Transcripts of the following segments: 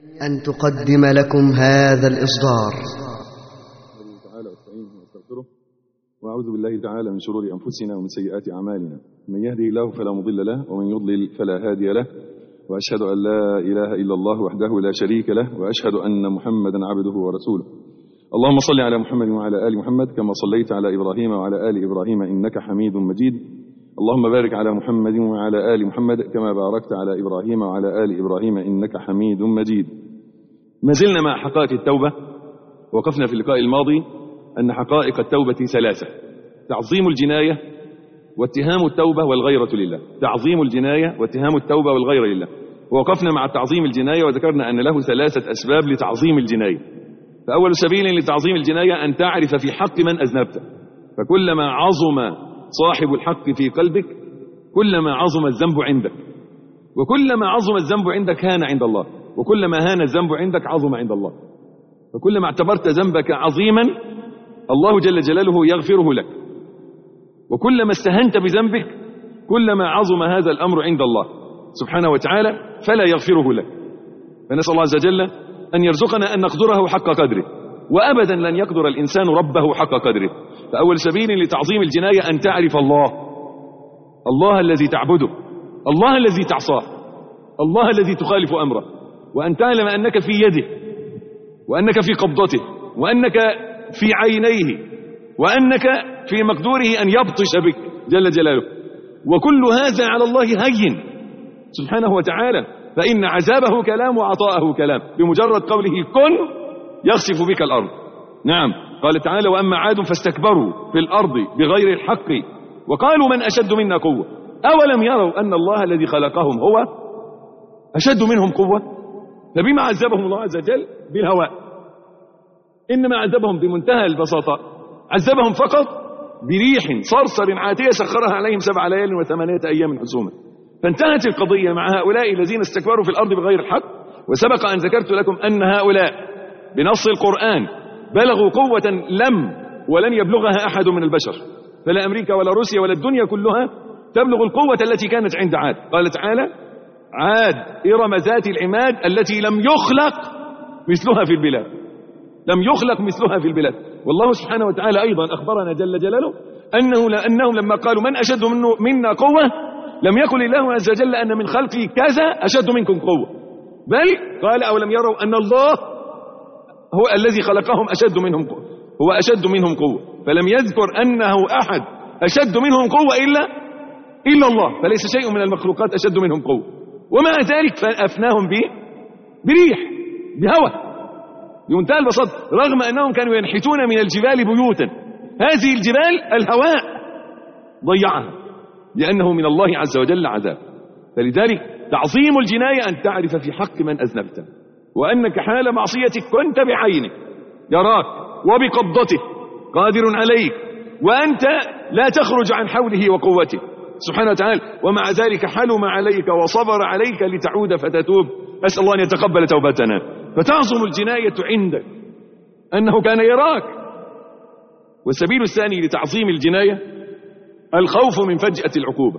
أن تقدم لكم هذا الإصدار تعالى واستعينه واستغفره واعوذ بالله تعالى من شرور انفسنا ومن سيئات اعمالنا من يهده الله فلا مضل له ومن يضلل فلا هادي له واشهد ان لا اله الا الله وحده لا شريك له واشهد ان محمدا عبده ورسوله اللهم صل على محمد وعلى ال محمد كما صليت على ابراهيم وعلى ال ابراهيم انك حميد مجيد اللهم بارك على محمد وعلى ال محمد كما باركت على ابراهيم وعلى ال ابراهيم انك حميد مجيد ما زلنا مع حقائق التوبه وقفنا في اللقاء الماضي أن حقائق التوبة ثلاثة تعظيم الجناية واتهام التوبة والغيرة لله تعظيم الجناية واتهام التوبة والغيرة لله ووقفنا مع تعظيم الجناية وذكرنا أن له ثلاثة أسباب لتعظيم الجناية فأول سبيل لتعظيم الجناية أن تعرف في حق من أذنبت فكلما عظم صاحب الحق في قلبك كلما عظم الذنب عندك وكلما عظم الذنب عندك هان عند الله وكلما هان الذنب عندك عظم عند الله فكلما اعتبرت ذنبك عظيما الله جل جلاله يغفره لك وكلما استهنت بذنبك كلما عظم هذا الأمر عند الله سبحانه وتعالى فلا يغفره لك فنسأل الله عز وجل أن يرزقنا أن نقدره حق قدره وأبدا لن يقدر الإنسان ربه حق قدره فأول سبيل لتعظيم الجناية أن تعرف الله الله الذي تعبده الله الذي تعصاه الله الذي تخالف أمره وأن تعلم أنك في يده وأنك في قبضته وأنك في عينيه وأنك في مقدوره أن يبطش بك جل جلاله وكل هذا على الله هين سبحانه وتعالى فإن عذابه كلام وعطاءه كلام بمجرد قوله كن يخسف بك الأرض نعم قال تعالى وأما عاد فاستكبروا في الأرض بغير الحق وقالوا من أشد منا قوة أولم يروا أن الله الذي خلقهم هو أشد منهم قوة فبما عذبهم الله عز وجل بالهواء إنما عذبهم بمنتهى البساطة عذبهم فقط بريح صرصر عاتية سخرها عليهم سبع ليال وثمانية أيام حسوما فانتهت القضية مع هؤلاء الذين استكبروا في الأرض بغير الحق وسبق أن ذكرت لكم أن هؤلاء بنص القرآن بلغوا قوة لم ولن يبلغها أحد من البشر فلا أمريكا ولا روسيا ولا الدنيا كلها تبلغ القوة التي كانت عند عاد قال تعالى عاد إرم ذات العماد التي لم يخلق مثلها في البلاد لم يخلق مثلها في البلاد والله سبحانه وتعالى أيضا أخبرنا جل جلاله أنه لأنهم لما قالوا من أشد منه منا قوة لم يقل الله عز وجل أن من خلقي كذا أشد منكم قوة بل قال أولم يروا أن الله هو الذي خلقهم أشد منهم قوة هو أشد منهم قوة فلم يذكر أنه أحد أشد منهم قوة إلا إلا الله فليس شيء من المخلوقات أشد منهم قوة ومع ذلك فأفناهم به بريح بهوى بمنتهى البساطة رغم أنهم كانوا ينحتون من الجبال بيوتا هذه الجبال الهواء ضيعها لأنه من الله عز وجل عذاب فلذلك تعظيم الجناية أن تعرف في حق من أذنبته وأنك حال معصيتك كنت بعينك يراك وبقبضته قادر عليك وأنت لا تخرج عن حوله وقوته سبحانه وتعالى ومع ذلك حلم عليك وصبر عليك لتعود فتتوب أسأل الله أن يتقبل توبتنا فتعظم الجناية عندك أنه كان يراك والسبيل الثاني لتعظيم الجناية الخوف من فجأة العقوبة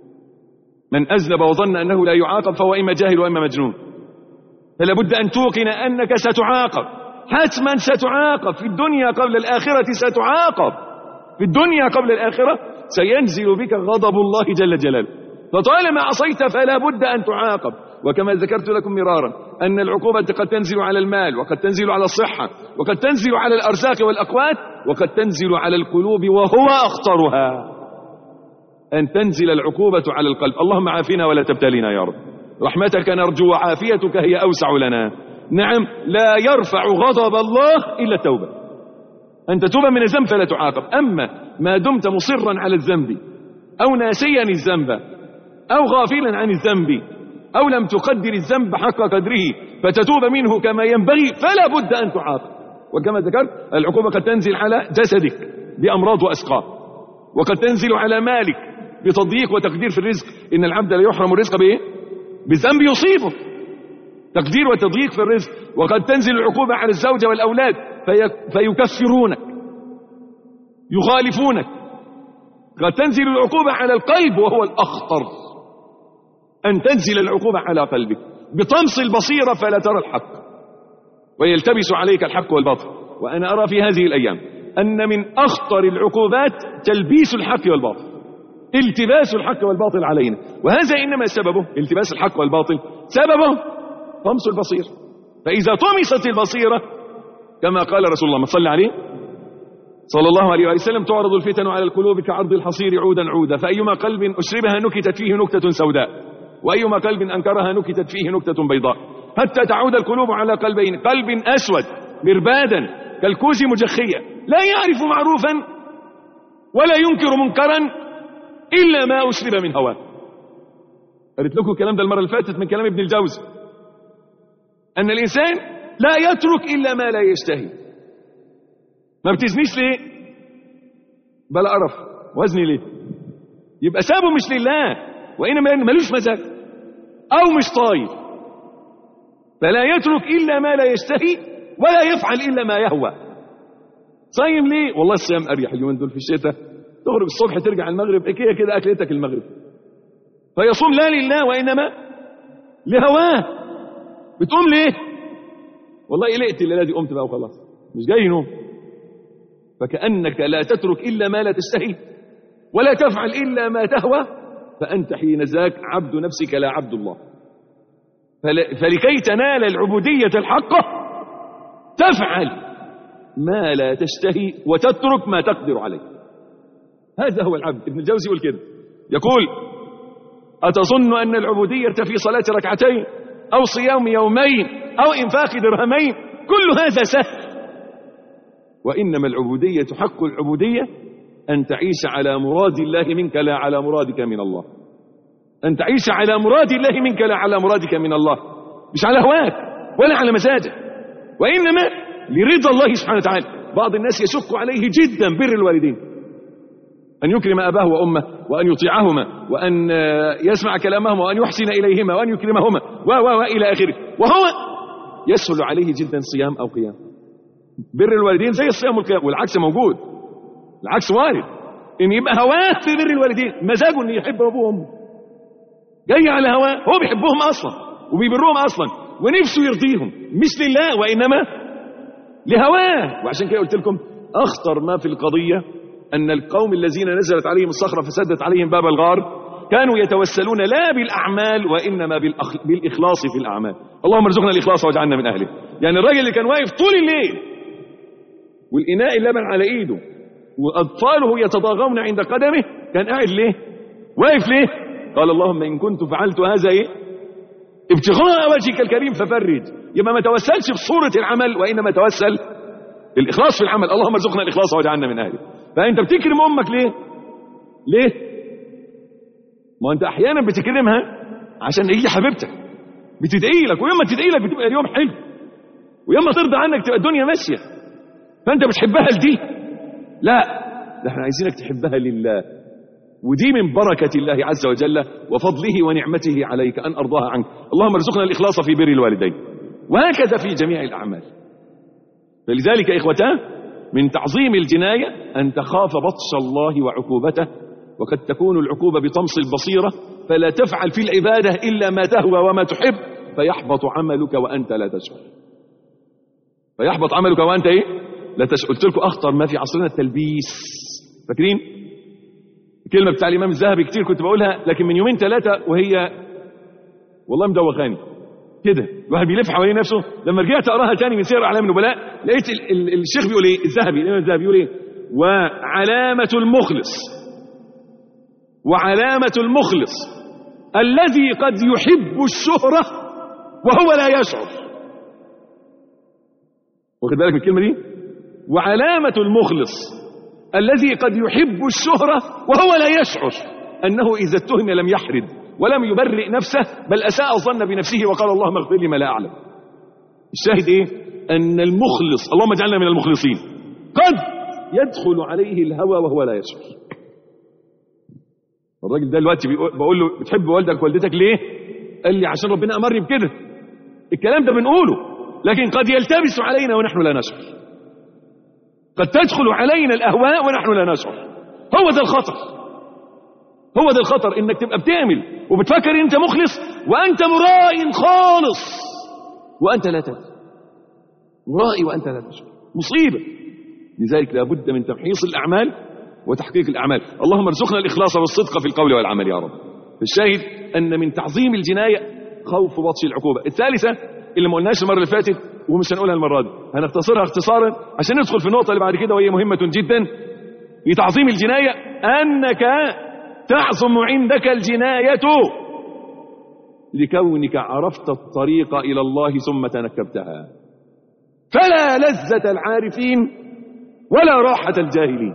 من أذنب وظن أنه لا يعاقب فهو إما جاهل وإما مجنون فلا بد أن توقن أنك ستعاقب حتما ستعاقب في الدنيا قبل الآخرة ستعاقب في الدنيا قبل الآخرة سينزل بك غضب الله جل جلاله فطالما عصيت فلا بد أن تعاقب وكما ذكرت لكم مرارا أن العقوبة قد تنزل على المال وقد تنزل على الصحة وقد تنزل على الأرزاق والأقوات وقد تنزل على القلوب وهو أخطرها أن تنزل العقوبة على القلب اللهم عافنا ولا تبتلينا يا رب رحمتك نرجو وعافيتك هي أوسع لنا نعم لا يرفع غضب الله إلا التوبة أن تتوب من الذنب فلا تعاقب أما ما دمت مصرا على الذنب أو ناسيا الذنب أو غافلا عن الذنب أو لم تقدر الذنب حق قدره فتتوب منه كما ينبغي فلا بد أن تعاقب وكما ذكرت العقوبة قد تنزل على جسدك بأمراض وأسقام وقد تنزل على مالك بتضييق وتقدير في الرزق إن العبد لا يحرم الرزق بإيه؟ بالذنب يصيبه تقدير وتضييق في الرزق وقد تنزل العقوبة على الزوجة والأولاد في فيكفرونك يخالفونك قد تنزل العقوبة على القلب وهو الأخطر أن تنزل العقوبة على قلبك بطمس البصيرة فلا ترى الحق ويلتبس عليك الحق والباطل وأنا أرى في هذه الأيام أن من أخطر العقوبات تلبيس الحق والباطل التباس الحق والباطل علينا وهذا إنما سببه التباس الحق والباطل سببه طمس البصيرة فإذا طمست البصيرة كما قال رسول الله ما صلى عليه صلى الله عليه وسلم تعرض الفتن على القلوب كعرض الحصير عودا عودا فأيما قلب أشربها نكتت فيه نكتة سوداء وأيما قلب أنكرها نكتت فيه نكتة بيضاء حتى تعود القلوب على قلبين قلب أسود مربادا كالكوز مجخية لا يعرف معروفا ولا ينكر منكرا إلا ما أشرب من هواه قلت لكم الكلام ده المرة اللي فاتت من كلام ابن الجوزي أن الإنسان لا يترك إلا ما لا يشتهي ما بتزنيش ليه بلا قرف وزني ليه يبقى سابه مش لله وإنما ملوش مزاج أو مش طايل فلا يترك إلا ما لا يشتهي ولا يفعل إلا ما يهوى صايم ليه والله الصيام أريح اليومين دول في الشتاء تخرج الصبح ترجع المغرب كده كده أكلتك المغرب فيصوم لا لله وإنما لهواه بتقوم ليه والله قلقت الليلة دي قمت بقى وخلاص مش جاي نوم فكأنك لا تترك إلا ما لا تشتهي ولا تفعل إلا ما تهوى فأنت حين ذاك عبد نفسك لا عبد الله فلكي تنال العبودية الحقة تفعل ما لا تشتهي وتترك ما تقدر عليه هذا هو العبد ابن الجوزي يقول كده يقول أتظن أن العبودية في صلاة ركعتين أو صيام يومين أو إنفاق درهمين كل هذا سهل وإنما العبودية حق العبودية أن تعيش على مراد الله منك لا على مرادك من الله أن تعيش على مراد الله منك لا على مرادك من الله مش على هواك ولا على مزاجك وإنما لرضا الله سبحانه وتعالى بعض الناس يشق عليه جدا بر الوالدين أن يكرم أباه وأمه وأن يطيعهما وأن يسمع كلامهما وأن يحسن إليهما وأن يكرمهما و و إلى آخره وهو يسهل عليه جدا صيام أو قيام بر الوالدين زي الصيام والقيام والعكس موجود العكس وارد ان يبقى هواه في بر الوالدين مزاجه ان يحب ابوه وامه جاي على هواه هو بيحبهم اصلا وبيبرهم اصلا ونفسه يرضيهم مش لله وانما لهواه وعشان كده قلت لكم اخطر ما في القضيه ان القوم الذين نزلت عليهم الصخره فسدت عليهم باب الغار كانوا يتوسلون لا بالاعمال وانما بالأخ... بالاخلاص في الاعمال اللهم ارزقنا الاخلاص واجعلنا من اهله يعني الراجل اللي كان واقف طول الليل والإناء اللبن على إيده وأطفاله يتضاغون عند قدمه كان قاعد ليه واقف ليه قال اللهم إن كنت فعلت هذا إيه ابتغاء وجهك الكريم ففرج يبقى ما توسلش بصورة العمل وإنما توسل الإخلاص في العمل اللهم ارزقنا الإخلاص واجعلنا من أهله فأنت بتكرم أمك ليه ليه ما أنت أحيانا بتكرمها عشان هي حبيبتك بتدعي لك ويوم ما تدعي لك بتبقى اليوم حلو ويوم ما ترضى عنك تبقى الدنيا ماشيه فانت بتحبها لدي لا ده احنا عايزينك تحبها لله ودي من بركة الله عز وجل وفضله ونعمته عليك أن أرضاها عنك اللهم ارزقنا الإخلاص في بر الوالدين وهكذا في جميع الأعمال فلذلك إخوتاه من تعظيم الجناية أن تخاف بطش الله وعقوبته وقد تكون العقوبة بطمس البصيرة فلا تفعل في العبادة إلا ما تهوى وما تحب فيحبط عملك وأنت لا تشعر فيحبط عملك وأنت إيه لا تش... قلت لكم اخطر ما في عصرنا التلبيس فاكرين الكلمه بتاع الامام الذهبي كتير كنت بقولها لكن من يومين ثلاثه وهي والله مدوخاني كده الواحد بيلف حوالين نفسه لما رجعت اقراها تاني من سير اعلام النبلاء لقيت ال... ال... الشيخ بيقول ايه الذهبي الامام الذهبي بيقول ايه وعلامه المخلص وعلامه المخلص الذي قد يحب الشهره وهو لا يشعر واخد بالك من الكلمه دي وعلامة المخلص الذي قد يحب الشهرة وهو لا يشعر أنه إذا اتهم لم يحرد ولم يبرئ نفسه بل أساء الظن بنفسه وقال اللهم اغفر لي ما لا أعلم الشاهد إيه أن المخلص اللهم اجعلنا من المخلصين قد يدخل عليه الهوى وهو لا يشعر الراجل ده دلوقتي بقول له بتحب والدك ووالدتك ليه قال لي عشان ربنا أمرني بكده الكلام ده بنقوله لكن قد يلتبس علينا ونحن لا نشعر قد تدخل علينا الأهواء ونحن لا نشعر هو ذا الخطر هو ده الخطر انك تبقى بتعمل وبتفكر ان انت مخلص وانت مرائي خالص وانت لا تدري مرائي وانت لا تشعر مصيبه لذلك لابد من تمحيص الاعمال وتحقيق الاعمال اللهم ارزقنا الاخلاص والصدق في القول والعمل يا رب الشاهد ان من تعظيم الجنايه خوف بطش العقوبه الثالثه اللي ما قلناش المره اللي فاتت ومش هنقولها المره دي هنختصرها اختصارا عشان ندخل في النقطه اللي بعد كده وهي مهمه جدا في تعظيم الجنايه انك تعظم عندك الجنايه لكونك عرفت الطريق الى الله ثم تنكبتها فلا لذه العارفين ولا راحه الجاهلين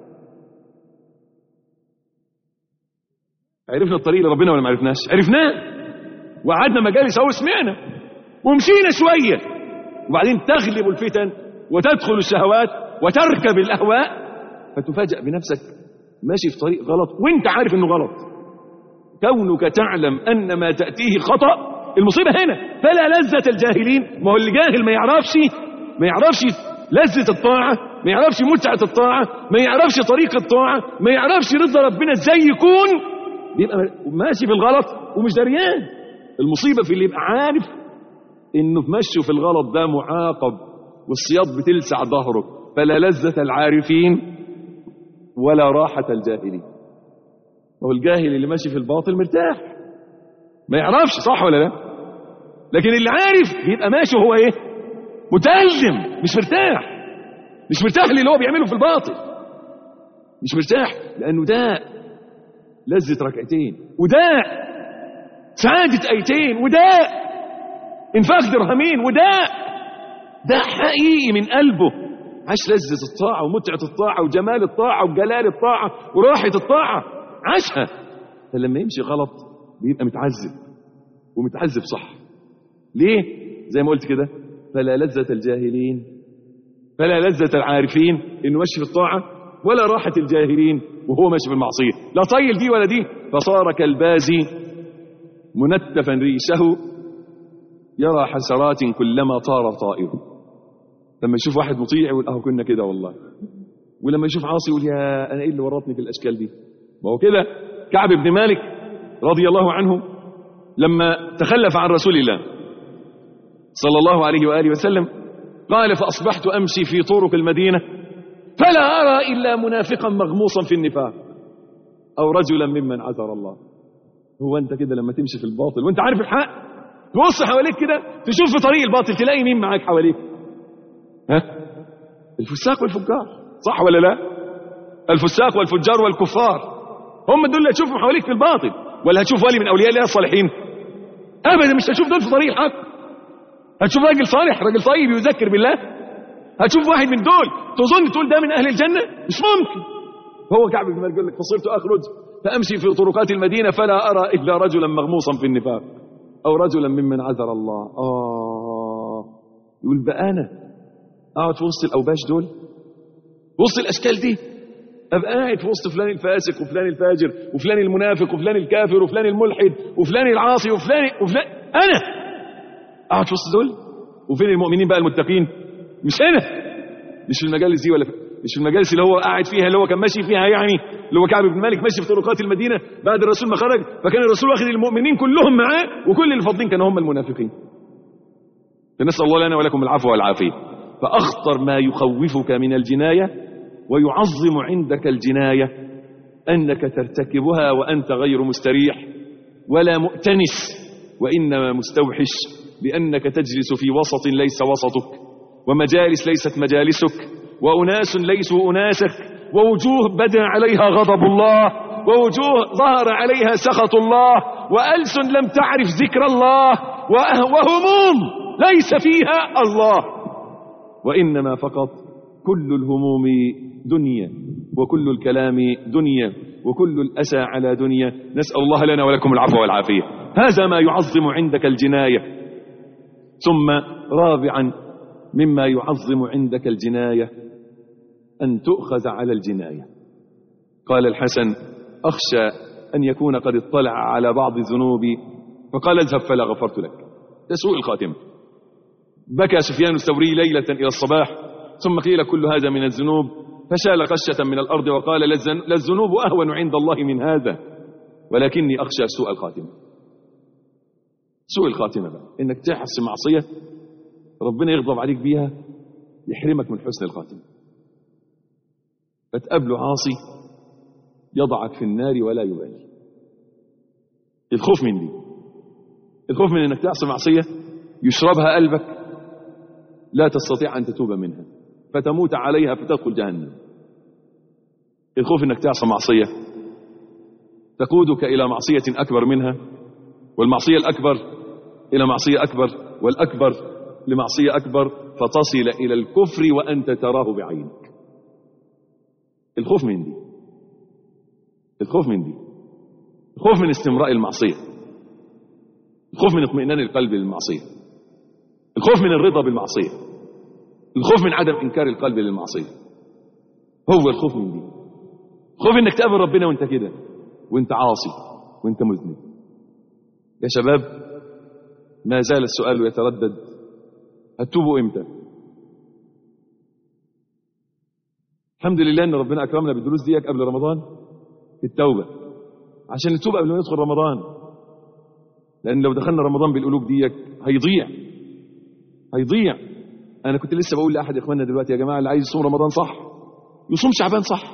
عرفنا الطريق لربنا ولا ما عرفناش عرفناه وقعدنا مجالس اهو سمعنا ومشينا شويه وبعدين تغلب الفتن وتدخل الشهوات وتركب الاهواء فتفاجأ بنفسك ماشي في طريق غلط وانت عارف انه غلط كونك تعلم ان ما تأتيه خطأ المصيبة هنا فلا لذة الجاهلين ما هو اللي جاهل ما يعرفش ما يعرفش لذة الطاعة ما يعرفش متعة الطاعة ما يعرفش طريق الطاعة ما يعرفش رضا ربنا ازاي يكون بيبقى ماشي في الغلط ومش دريان المصيبة في اللي يبقى عارف انه في مشيه في الغلط ده معاقب والصياط بتلسع ظهره فلا لذة العارفين ولا راحة الجاهلين وهو الجاهل اللي ماشي في الباطل مرتاح ما يعرفش صح ولا لا لكن اللي عارف بيبقى ماشي وهو ايه متألم مش مرتاح مش مرتاح للي هو بيعمله في الباطل مش مرتاح لانه ده لذة ركعتين وده سعادة ايتين وده انفاق درهمين وده ده حقيقي من قلبه عاش لذة الطاعة ومتعة الطاعة وجمال الطاعة وجلال الطاعة وراحة الطاعة عاشها فلما يمشي غلط بيبقى متعذب ومتعذب صح ليه زي ما قلت كده فلا لذة الجاهلين فلا لذة العارفين انه ماشي في الطاعة ولا راحة الجاهلين وهو ماشي في المعصية لا طيل دي ولا دي فصار كالبازي منتفا ريشه يرى حسرات كلما طار طائره لما يشوف واحد مطيع يقول اهو كنا كده والله ولما يشوف عاصي يقول يا انا ايه اللي ورطني في الاشكال دي ما هو كده كعب بن مالك رضي الله عنه لما تخلف عن رسول الله صلى الله عليه واله وسلم قال فاصبحت امشي في طرق المدينه فلا ارى الا منافقا مغموصا في النفاق او رجلا ممن عذر الله هو انت كده لما تمشي في الباطل وانت عارف الحق تبص حواليك كده تشوف في طريق الباطل تلاقي مين معاك حواليك ها الفساق والفجار صح ولا لا الفساق والفجار والكفار هم دول اللي هتشوفهم حواليك في الباطل ولا هتشوف ولي من اولياء الله الصالحين ابدا مش هتشوف دول في طريق الحق هتشوف راجل صالح راجل طيب يذكر بالله هتشوف واحد من دول تظن تقول ده من اهل الجنه مش ممكن هو كعب بن مالك يقول لك فصرت اخرج فامشي في طرقات المدينه فلا ارى الا رجلا مغموصا في النفاق او رجلا ممن عذر الله اه يقول بقى انا اقعد في وسط الاوباش دول وسط الاشكال دي ابقى قاعد في وسط فلان الفاسق وفلان الفاجر وفلان المنافق وفلان الكافر وفلان الملحد وفلان العاصي وفلان وفلان انا اقعد في وسط دول وفين المؤمنين بقى المتقين مش هنا مش في المجالس دي ولا في مش في المجالس اللي هو قاعد فيها اللي هو كان ماشي فيها يعني اللي هو كعب بن مالك ماشي في طرقات المدينه بعد الرسول ما خرج فكان الرسول واخد المؤمنين كلهم معاه وكل اللي فاضلين كانوا هم المنافقين فنسال الله لنا ولكم العفو والعافيه فاخطر ما يخوفك من الجنايه ويعظم عندك الجنايه انك ترتكبها وانت غير مستريح ولا مؤتنس وانما مستوحش لانك تجلس في وسط ليس وسطك ومجالس ليست مجالسك وأناس ليسوا أناسك ووجوه بدا عليها غضب الله ووجوه ظهر عليها سخط الله وألسن لم تعرف ذكر الله وهموم ليس فيها الله وإنما فقط كل الهموم دنيا وكل الكلام دنيا وكل الأسى على دنيا نسأل الله لنا ولكم العفو والعافية هذا ما يعظم عندك الجناية ثم رابعا مما يعظم عندك الجناية أن تؤخذ على الجناية قال الحسن أخشى أن يكون قد اطلع على بعض ذنوبي فقال اذهب فلا غفرت لك ده سوء الخاتمة بكى سفيان الثوري ليلة إلى الصباح ثم قيل كل هذا من الذنوب فشال قشة من الأرض وقال لا الذنوب أهون عند الله من هذا ولكني أخشى سوء الخاتمة سوء الخاتمة بقى إنك تحس معصية ربنا يغضب عليك بيها يحرمك من حسن الخاتمة فتقابله عاصي يضعك في النار ولا يبالي الخوف من دي الخوف من انك تعصي معصية يشربها قلبك لا تستطيع ان تتوب منها فتموت عليها فتدخل جهنم الخوف انك تعصي معصية تقودك الى معصية اكبر منها والمعصية الاكبر الى معصية اكبر والاكبر لمعصية اكبر فتصل الى الكفر وانت تراه بعينك الخوف من دي الخوف من دي الخوف من استمراء المعصية الخوف من اطمئنان القلب للمعصية الخوف من الرضا بالمعصية الخوف من عدم إنكار القلب للمعصية هو الخوف من دي خوف انك تقابل ربنا وانت كده وانت عاصي وانت مذنب يا شباب ما زال السؤال يتردد هتوبوا امتى الحمد لله ان ربنا اكرمنا بالدروس ديك قبل رمضان التوبه عشان نتوب قبل ما يدخل رمضان لان لو دخلنا رمضان بالقلوب ديك هيضيع هيضيع انا كنت لسه بقول لاحد اخواننا دلوقتي يا جماعه اللي عايز يصوم رمضان صح يصوم شعبان صح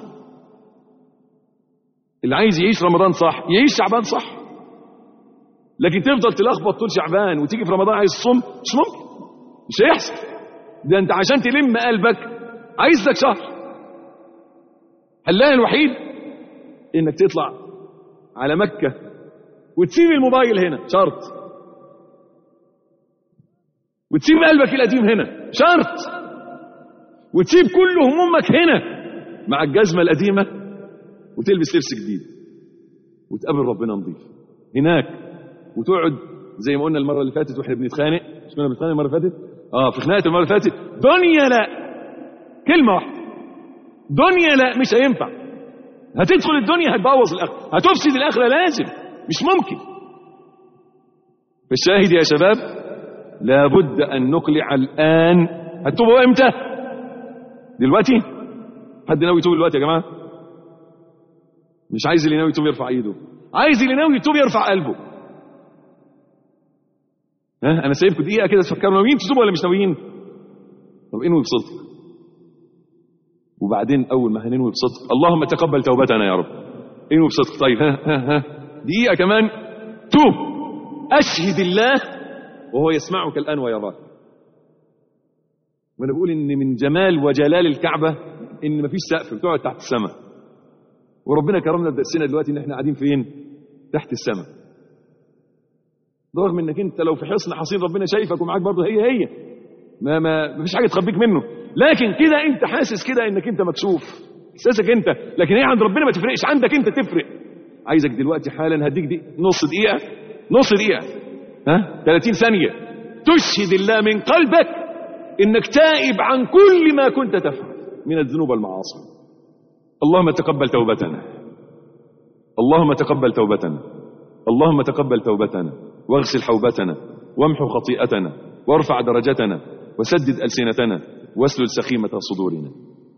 اللي عايز يعيش رمضان صح يعيش شعبان صح لكن تفضل تلخبط طول شعبان وتيجي في رمضان عايز تصوم مش ممكن مش هيحصل ده انت عشان تلم قلبك عايز لك شهر حلها الوحيد انك تطلع على مكة وتسيب الموبايل هنا شرط وتسيب قلبك القديم هنا شرط وتسيب كل همومك هنا مع الجزمة القديمة وتلبس لبس جديد وتقابل ربنا نظيف هناك وتقعد زي ما قلنا المرة اللي فاتت واحنا بنتخانق مش كنا بنتخانق المرة اللي فاتت اه في خناقة المرة اللي فاتت دنيا لا كلمة واحدة دنيا لا مش هينفع هتدخل الدنيا هتبوظ الاخره هتفسد الاخره لازم مش ممكن فالشاهد يا شباب لابد ان نقلع الان هتتوبوا امتى دلوقتي حد ناوي يتوب دلوقتي يا جماعه مش عايز اللي ناوي يتوب يرفع ايده عايز اللي ناوي يتوب يرفع قلبه ها انا سايبكم دقيقه كده تفكروا ناويين تتوبوا ولا مش ناويين طب انوي بصدق وبعدين اول ما هننوي بصدق اللهم تقبل توبتنا يا رب انوي بصدق طيب ها ها ها دقيقه كمان توب اشهد الله وهو يسمعك الان ويراك وانا بقول ان من جمال وجلال الكعبه ان مفيش سقف بتقعد تحت السماء وربنا كرمنا بدرسنا دلوقتي ان احنا قاعدين فين تحت السماء رغم انك انت لو في حصن حصين ربنا شايفك ومعاك برضه هي هي ما ما مفيش حاجه تخبيك منه لكن كده انت حاسس كده انك انت مكشوف احساسك انت لكن هي عند ربنا ما تفرقش عندك انت تفرق عايزك دلوقتي حالا هديك دي نص دقيقه نص دقيقه ها 30 ثانيه تشهد الله من قلبك انك تائب عن كل ما كنت تفعل من الذنوب والمعاصي اللهم تقبل توبتنا اللهم تقبل توبتنا اللهم تقبل توبتنا واغسل حوبتنا وامحو خطيئتنا وارفع درجتنا وسدد ألسنتنا واسلل سخيمة صدورنا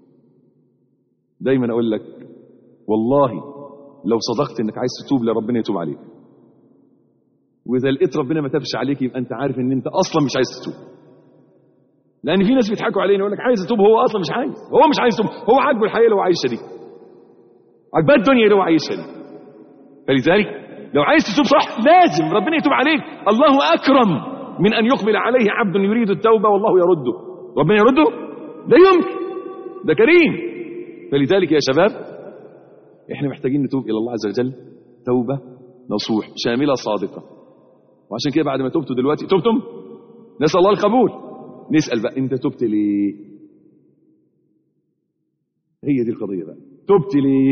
دايما أقول لك والله لو صدقت انك عايز تتوب لربنا يتوب عليك واذا لقيت ربنا ما تابش عليك يبقى انت عارف ان انت اصلا مش عايز تتوب لان في ناس بيضحكوا علينا يقول لك عايز يتوب هو اصلا مش عايز هو مش عايز يتوب هو عاجبه الحياه اللي هو عايشها دي عاجباه الدنيا اللي هو عايشها دي فلذلك لو عايز تتوب صح لازم ربنا يتوب عليك الله اكرم من ان يقبل عليه عبد يريد التوبه والله يرده ربنا يرده لا يمكن ده كريم فلذلك يا شباب احنا محتاجين نتوب الى الله عز وجل توبه نصوح شامله صادقه وعشان كده بعد ما تبتوا دلوقتي تبتم نسال الله القبول نسال بقى انت تبت ليه هي دي القضيه بقى تبت ليه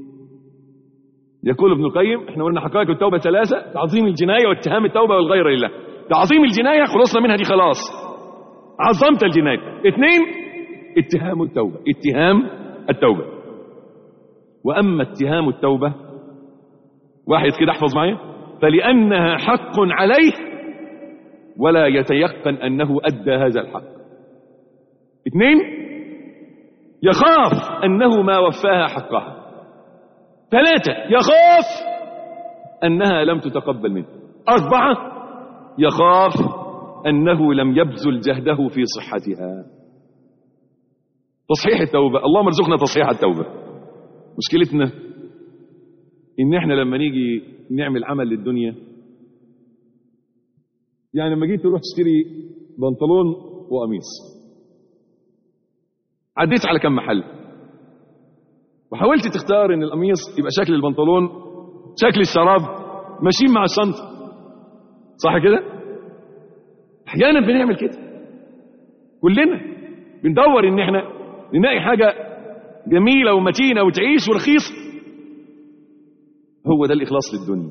يقول ابن القيم احنا قلنا حقائق التوبه ثلاثه تعظيم الجنايه واتهام التوبه والغير لله تعظيم الجنايه خلصنا منها دي خلاص عظمت الجنايه اثنين اتهام التوبه اتهام التوبه واما اتهام التوبه واحد كده احفظ معايا فلانها حق عليه ولا يتيقن انه ادى هذا الحق اثنين يخاف انه ما وفاها حقها ثلاثة يخاف أنها لم تتقبل منه أربعة يخاف أنه لم يبذل جهده في صحتها تصحيح التوبة اللهم ارزقنا تصحيح التوبة مشكلتنا إن إحنا لما نيجي نعمل عمل للدنيا يعني لما جيت تروح تشتري بنطلون وقميص عديت على كم محل وحاولت تختار ان القميص يبقى شكل البنطلون شكل الشراب ماشيين مع الشنطه صح كده احيانا بنعمل كده كلنا بندور ان احنا نلاقي حاجه جميله ومتينه وتعيش ورخيصه هو ده الاخلاص للدنيا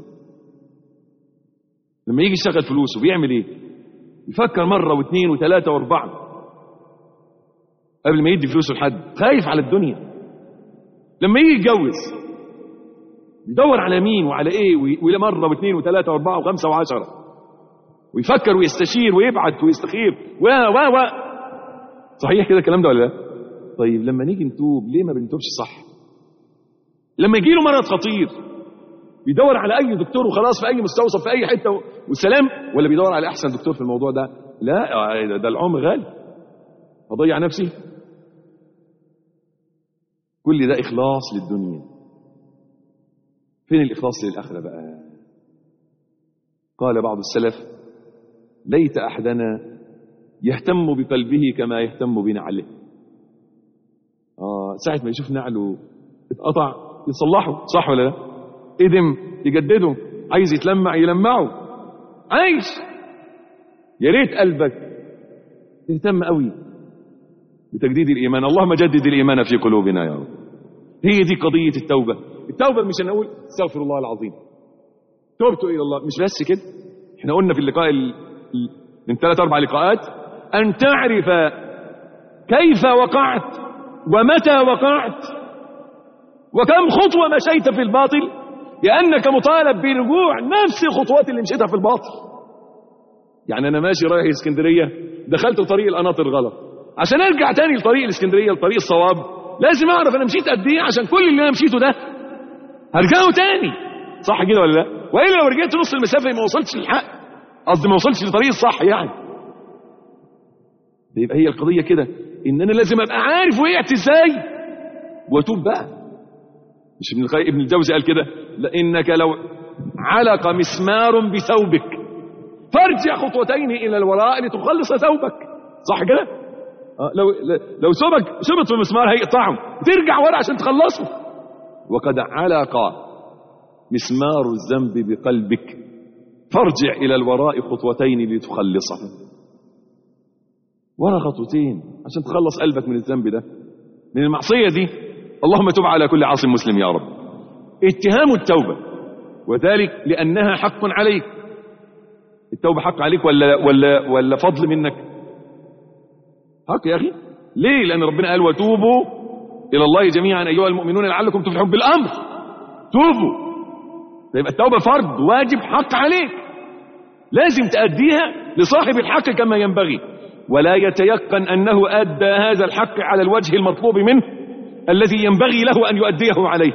لما يجي يشغل فلوسه بيعمل ايه يفكر مره واثنين وثلاثه واربعه قبل ما يدي فلوسه لحد خايف على الدنيا لما يجي يتجوز يدور على مين وعلى ايه وإلى مرة واثنين وثلاثة واربعة وخمسة وعشرة ويفكر ويستشير ويبعت ويستخير و و و صحيح كده الكلام ده ولا لا؟ طيب لما نيجي نتوب ليه ما بنتوبش صح؟ لما يجي له مرض خطير بيدور على اي دكتور وخلاص في اي مستوصف في اي حته والسلام ولا بيدور على احسن دكتور في الموضوع ده؟ لا ده العمر غالي اضيع نفسي كل ده إخلاص للدنيا فين الإخلاص للآخرة بقى قال بعض السلف ليت أحدنا يهتم بقلبه كما يهتم بنعله آه ساعة ما يشوف نعله اتقطع يصلحه صح ولا لا ادم يجدده عايز يتلمع يلمعه عايش يا ريت قلبك تهتم قوي بتجديد الإيمان اللهم جدد الإيمان في قلوبنا يا رب هي دي قضية التوبة التوبة مش أن أقول استغفر الله العظيم توبت إلى الله مش بس كده احنا قلنا في اللقاء ال... من ثلاث أربع لقاءات أن تعرف كيف وقعت ومتى وقعت وكم خطوة مشيت في الباطل لأنك مطالب برجوع نفس الخطوات اللي مشيتها في الباطل يعني أنا ماشي رايح اسكندرية دخلت طريق القناطر غلط عشان ارجع تاني لطريق الاسكندريه لطريق الصواب لازم اعرف انا مشيت قد ايه عشان كل اللي انا مشيته ده هرجعه تاني صح كده ولا لا والا لو رجعت نص المسافه ما وصلتش للحق قصدي ما وصلتش لطريق الصح يعني يبقى هي القضيه كده ان انا لازم ابقى عارف وقعت ازاي واتوب بقى مش ابن القيم ابن الجوزي قال كده لانك لو علق مسمار بثوبك فارجع خطوتين الى الوراء لتخلص ثوبك صح كده آه لو لو ثوبك شبط في المسمار هيقطعه ترجع ورا عشان تخلصه وقد علق مسمار الذنب بقلبك فارجع الى الوراء خطوتين لتخلصه ورا خطوتين عشان تخلص قلبك من الذنب ده من المعصيه دي اللهم تب على كل عاصم مسلم يا رب اتهام التوبه وذلك لانها حق عليك التوبه حق عليك ولا ولا ولا فضل منك حق يا أخي ليه لأن ربنا قال وتوبوا إلى الله جميعا أيها المؤمنون لعلكم تفلحون بالأمر توبوا فيبقى التوبة فرض واجب حق عليك لازم تأديها لصاحب الحق كما ينبغي ولا يتيقن أنه أدى هذا الحق على الوجه المطلوب منه الذي ينبغي له أن يؤديه عليه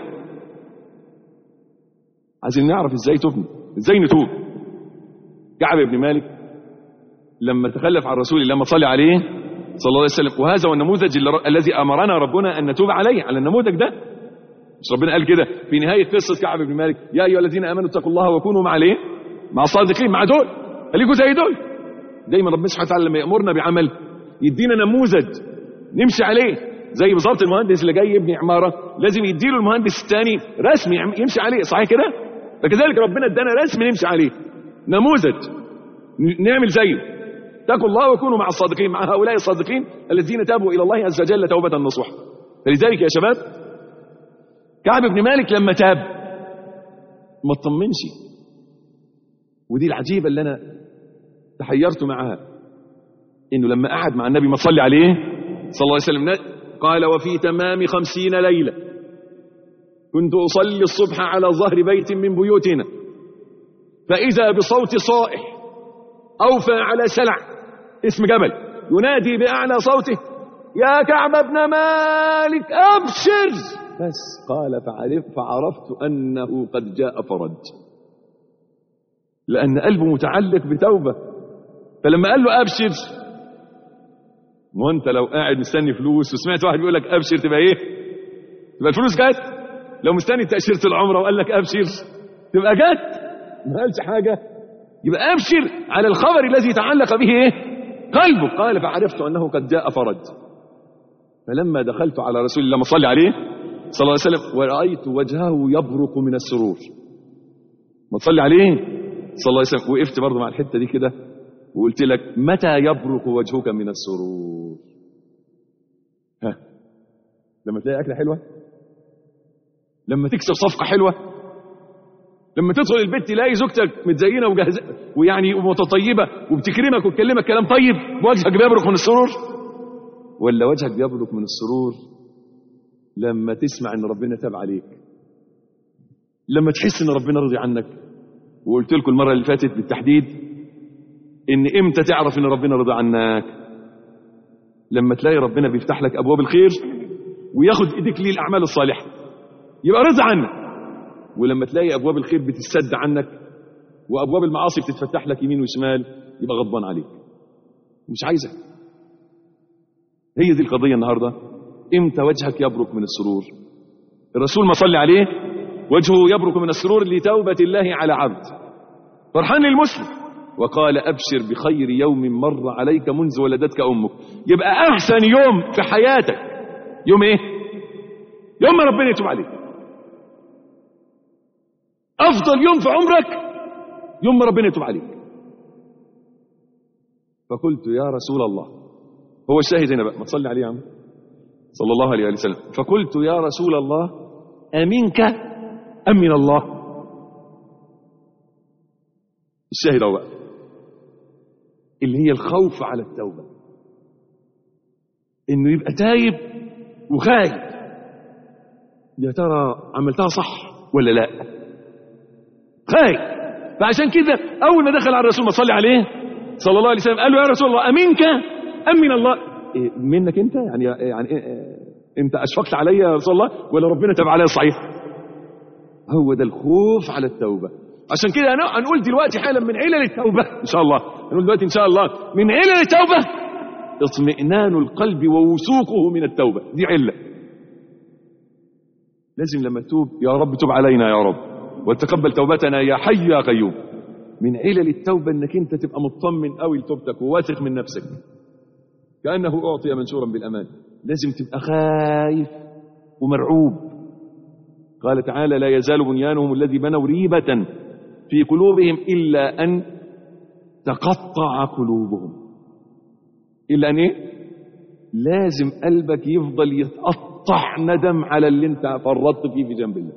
عايزين نعرف ازاي تبني ازاي نتوب كعب بن مالك لما تخلف عن رسول الله لما صلى عليه صلى الله عليه وسلم وهذا هو النموذج الذي امرنا ربنا ان نتوب عليه على النموذج ده مش ربنا قال كده في نهايه قصه كعب بن مالك يا ايها الذين امنوا اتقوا الله وكونوا مع الايه؟ مع الصادقين مع دول خليكم زي دول دايما ربنا سبحانه وتعالى لما يامرنا بعمل يدينا نموذج نمشي عليه زي بالظبط المهندس اللي جاي يبني عماره لازم يديله المهندس الثاني رسم يمشي عليه صحيح كده؟ فكذلك ربنا ادانا رسم نمشي عليه نموذج نعمل زيه اتقوا الله وكونوا مع الصادقين مع هؤلاء الصادقين الذين تابوا الى الله عز وجل توبه نصوحا فلذلك يا شباب كعب بن مالك لما تاب ما اطمنش ودي العجيبه اللي انا تحيرت معها انه لما قعد مع النبي ما صلي عليه صلى الله عليه وسلم قال وفي تمام خمسين ليله كنت اصلي الصبح على ظهر بيت من بيوتنا فاذا بصوت صائح اوفى على سلع اسم جبل ينادي باعلى صوته يا كعب بن مالك ابشر بس قال فعرف فعرفت انه قد جاء فرج لأن قلبه متعلق بتوبة فلما قال له أبشر ما انت لو قاعد مستني فلوس وسمعت واحد بيقول لك أبشر تبقى إيه؟ تبقى الفلوس جت لو مستني تأشيرة العمرة وقال لك أبشر تبقى جت ما قالش حاجة يبقى أبشر على الخبر الذي تعلق به إيه؟ قلبه قال فعرفت أنه قد جاء فرج فلما دخلت على رسول الله صلى عليه صلى الله عليه وسلم ورأيت وجهه يبرق من السرور ما تصلي عليه صلى الله عليه وسلم وقفت برضه مع الحتة دي كده وقلت لك متى يبرق وجهك من السرور ها لما تلاقي أكلة حلوة لما تكسب صفقة حلوة لما تدخل البيت تلاقي زوجتك متزينة وجاهزة ويعني متطيبة وبتكرمك وتكلمك كلام طيب وجهك بيبرق من السرور ولا وجهك بيبرق من السرور لما تسمع ان ربنا تاب عليك لما تحس ان ربنا رضي عنك وقلت لكم المرة اللي فاتت بالتحديد ان امتى تعرف ان ربنا رضي عنك لما تلاقي ربنا بيفتح لك ابواب الخير وياخد ايديك للاعمال الصالحه يبقى رضا عنك ولما تلاقي ابواب الخير بتسد عنك وابواب المعاصي بتتفتح لك يمين وشمال يبقى غضبان عليك مش عايزك هي دي القضيه النهارده امتى وجهك يبرق من السرور الرسول ما صلي عليه وجهه يبرق من السرور لتوبه الله على عبد فرحان للمسلم وقال ابشر بخير يوم مر عليك منذ ولدتك امك يبقى احسن يوم في حياتك يوم ايه يوم ما ربنا يتوب عليك افضل يوم في عمرك يوم ما ربنا يتوب عليك فقلت يا رسول الله هو الشاهد هنا بقى ما تصلي عليه يا عم صلى الله عليه وسلم فقلت يا رسول الله امنك ام من الله الشاهد اهو بقى اللي هي الخوف على التوبه انه يبقى تايب وخايف يا ترى عملتها صح ولا لا خايف فعشان كده اول ما دخل على الرسول ما صلي عليه صلى الله عليه وسلم قال له يا رسول الله امنك ام من الله إيه منك انت يعني يعني إيه انت اشفقت علي يا رسول الله ولا ربنا تاب عليا صحيح هو ده الخوف على التوبه عشان كده انا هنقول دلوقتي حالا من علل التوبه ان شاء الله هنقول دلوقتي ان شاء الله من علل التوبه اطمئنان القلب ووثوقه من التوبه دي عله لازم لما تتوب يا رب تب علينا يا رب وتقبل توبتنا يا حي يا قيوم من علل التوبه انك انت تبقى مطمن قوي لتوبتك وواثق من نفسك كانه اعطي منشورا بالامان لازم تبقى خايف ومرعوب قال تعالى لا يزال بنيانهم الذي بنوا ريبه في قلوبهم الا ان تقطع قلوبهم الا ان ايه لازم قلبك يفضل يتقطع ندم على اللي انت فرطت فيه في جنب الله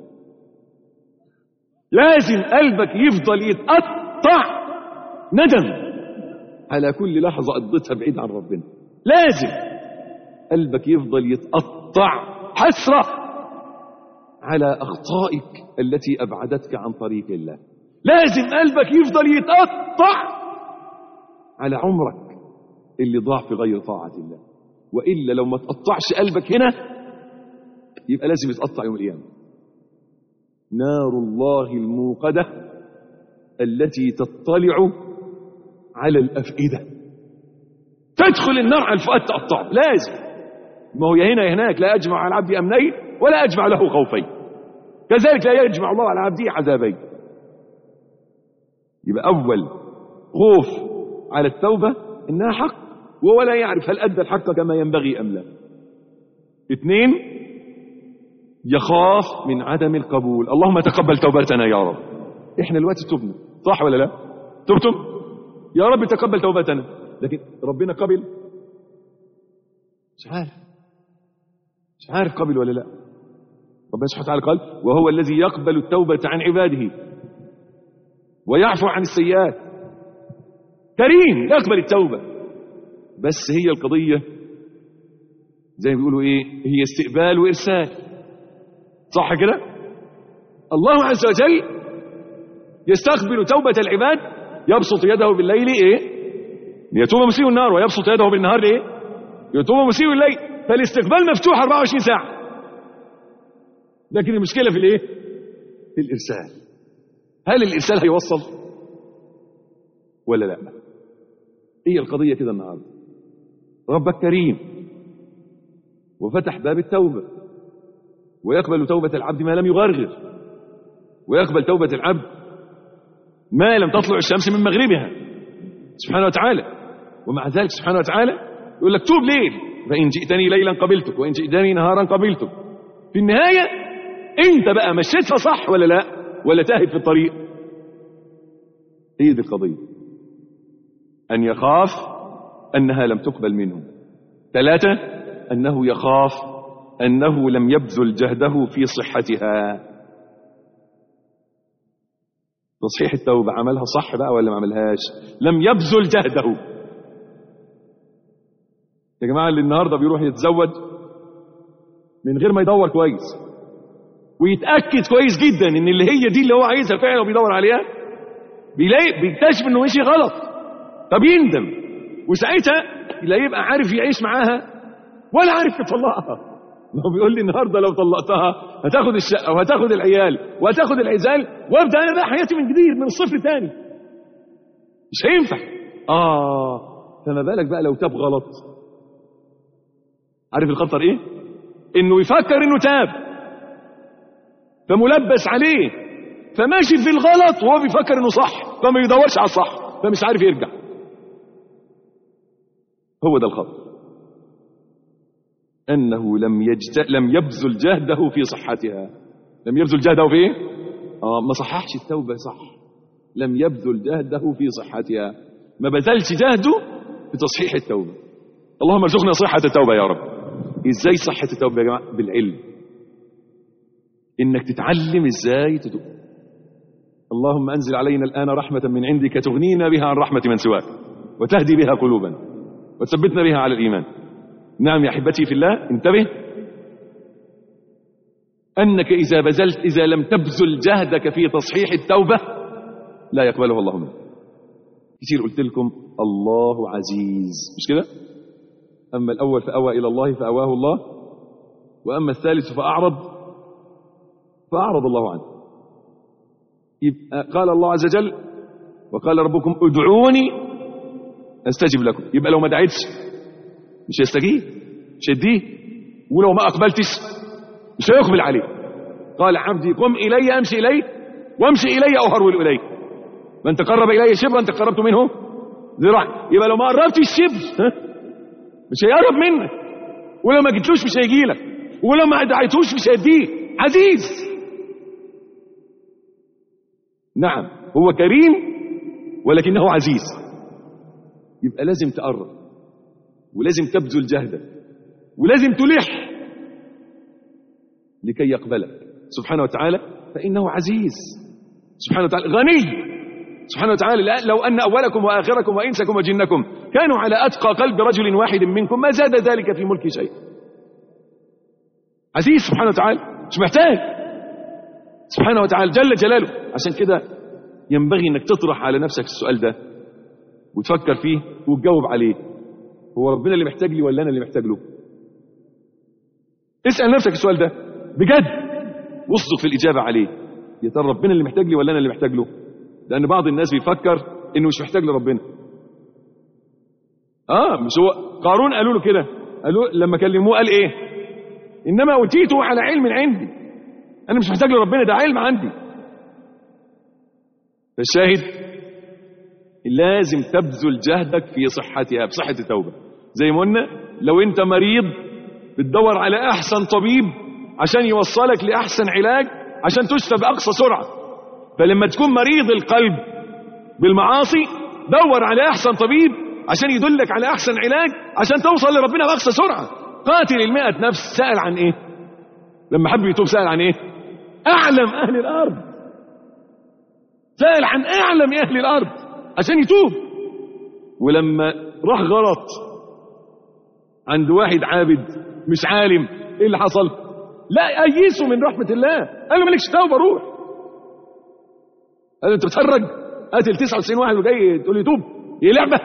لازم قلبك يفضل يتقطع ندم على كل لحظة قضيتها بعيد عن ربنا لازم قلبك يفضل يتقطع حسرة على أخطائك التي أبعدتك عن طريق الله لازم قلبك يفضل يتقطع على عمرك اللي ضاع في غير طاعة الله وإلا لو ما تقطعش قلبك هنا يبقى لازم يتقطع يوم القيامة نار الله الموقدة التي تطلع على الأفئدة تدخل النار على الفؤاد تقطعه لازم ما هو يا هنا يا هناك لا أجمع على العبد أمنين ولا أجمع له خوفين كذلك لا يجمع الله على عبده عذابين يبقى أول خوف على التوبة إنها حق وهو لا يعرف هل أدى الحق كما ينبغي أم لا اثنين يخاف من عدم القبول اللهم تقبل توبتنا يا رب احنا دلوقتي تبنا صح ولا لا تبتم يا رب تقبل توبتنا لكن ربنا قبل مش عارف مش عارف قبل ولا لا ربنا سبحانه وتعالى قال وهو الذي يقبل التوبة عن عباده ويعفو عن السيئات كريم يقبل التوبة بس هي القضية زي ما بيقولوا ايه هي استقبال وارسال صح كده الله عز وجل يستقبل توبة العباد يبسط يده بالليل ايه ليتوب مسيء النار ويبسط يده بالنهار ليه يتوب مسيء الليل فالاستقبال مفتوح 24 ساعة لكن المشكلة في الايه في الارسال هل الارسال هيوصل ولا لا هي القضية كده النهاردة ربك كريم وفتح باب التوبة ويقبل توبة العبد ما لم يغرغر ويقبل توبة العبد ما لم تطلع الشمس من مغربها سبحانه وتعالى ومع ذلك سبحانه وتعالى يقول لك توب ليل فإن جئتني ليلا قبلتك وإن جئتني نهارا قبلتك في النهاية انت بقى مشيتها صح ولا لا ولا تاهت في الطريق هي دي القضية أن يخاف أنها لم تقبل منه ثلاثة أنه يخاف أنه لم يبذل جهده في صحتها تصحيح التوبة عملها صح بقى ولا ما عملهاش لم يبذل جهده يا جماعة اللي النهاردة بيروح يتزوج من غير ما يدور كويس ويتأكد كويس جدا ان اللي هي دي اللي هو عايزها فعلا وبيدور عليها بيلاقي بيكتشف انه ماشي غلط فبيندم وساعتها لا يبقى عارف يعيش معاها ولا عارف يطلقها ما هو بيقول لي النهارده لو طلقتها هتاخد الشقه وهتاخد العيال وهتاخد العزال وابدا انا بقى حياتي من جديد من الصفر تاني مش هينفع اه فما بالك بقى لو تاب غلط عارف الخطر ايه انه يفكر انه تاب فملبس عليه فماشي في الغلط وهو بيفكر انه صح فما يدورش على الصح فمش عارف يرجع هو ده الخطر انه لم يجت... لم يبذل جهده في صحتها لم يبذل جهده في ايه اه ما صححش التوبه صح لم يبذل جهده في صحتها ما بذلش جهده في تصحيح التوبه اللهم ارزقنا صحه التوبه يا رب ازاي صحه التوبه يا جماعه بالعلم انك تتعلم ازاي تتوب اللهم انزل علينا الان رحمه من عندك تغنينا بها عن رحمه من سواك وتهدي بها قلوبنا وتثبتنا بها على الايمان نعم يا احبتي في الله انتبه انك اذا بذلت اذا لم تبذل جهدك في تصحيح التوبه لا يقبله الله منك كثير قلت لكم الله عزيز مش كده اما الاول فاوى الى الله فاواه الله واما الثالث فاعرض فاعرض الله عنه يبقى قال الله عز وجل وقال ربكم ادعوني استجب لكم يبقى لو ما دعيتش مش هيستجيب مش هيديه ولو ما اقبلتش مش هيقبل عليه قال عبدي قم الي امشي اليك وامشي الي اهرول اليك من تقرب الي شبرا تقربت منه ذراع يبقى لو ما قربتش الشبر ها؟ مش هيقرب منك ولو ما جيتلوش مش هيجي لك ولو ما دعيتوش مش هيديك عزيز نعم هو كريم ولكنه عزيز يبقى لازم تقرب ولازم تبذل جهدك ولازم تلح لكي يقبلك سبحانه وتعالى فإنه عزيز سبحانه وتعالى غني سبحانه وتعالى لا لو أن أولكم وآخركم وإنسكم وجنكم كانوا على أتقى قلب رجل واحد منكم ما زاد ذلك في ملك شيء عزيز سبحانه وتعالى مش محتاج سبحانه وتعالى جل جلاله عشان كده ينبغي انك تطرح على نفسك السؤال ده وتفكر فيه وتجاوب عليه هو ربنا اللي محتاج لي ولا انا اللي محتاج له اسال نفسك السؤال ده بجد واصدق في الاجابه عليه يا ترى ربنا اللي محتاج لي ولا انا اللي محتاج له لان بعض الناس بيفكر انه مش محتاج لربنا اه مش هو قارون قالوا له كده قالوا لما كلموه قال ايه انما اوتيته على علم عندي انا مش محتاج لربنا ده علم عندي فالشاهد لازم تبذل جهدك في صحتها بصحة التوبة زي ما قلنا لو انت مريض بتدور على احسن طبيب عشان يوصلك لاحسن علاج عشان تشفى باقصى سرعة فلما تكون مريض القلب بالمعاصي دور على احسن طبيب عشان يدلك على احسن علاج عشان توصل لربنا باقصى سرعة قاتل المئة نفس سأل عن ايه لما حب يتوب سأل عن ايه اعلم اهل الارض سأل عن اعلم اهل الارض عشان يتوب ولما راح غلط عند واحد عابد مش عالم ايه اللي حصل لا ايسه من رحمة الله قال له مالكش توبة روح قال له انت بتهرج قاتل 99 واحد وجاي تقول لي توب هي لعبة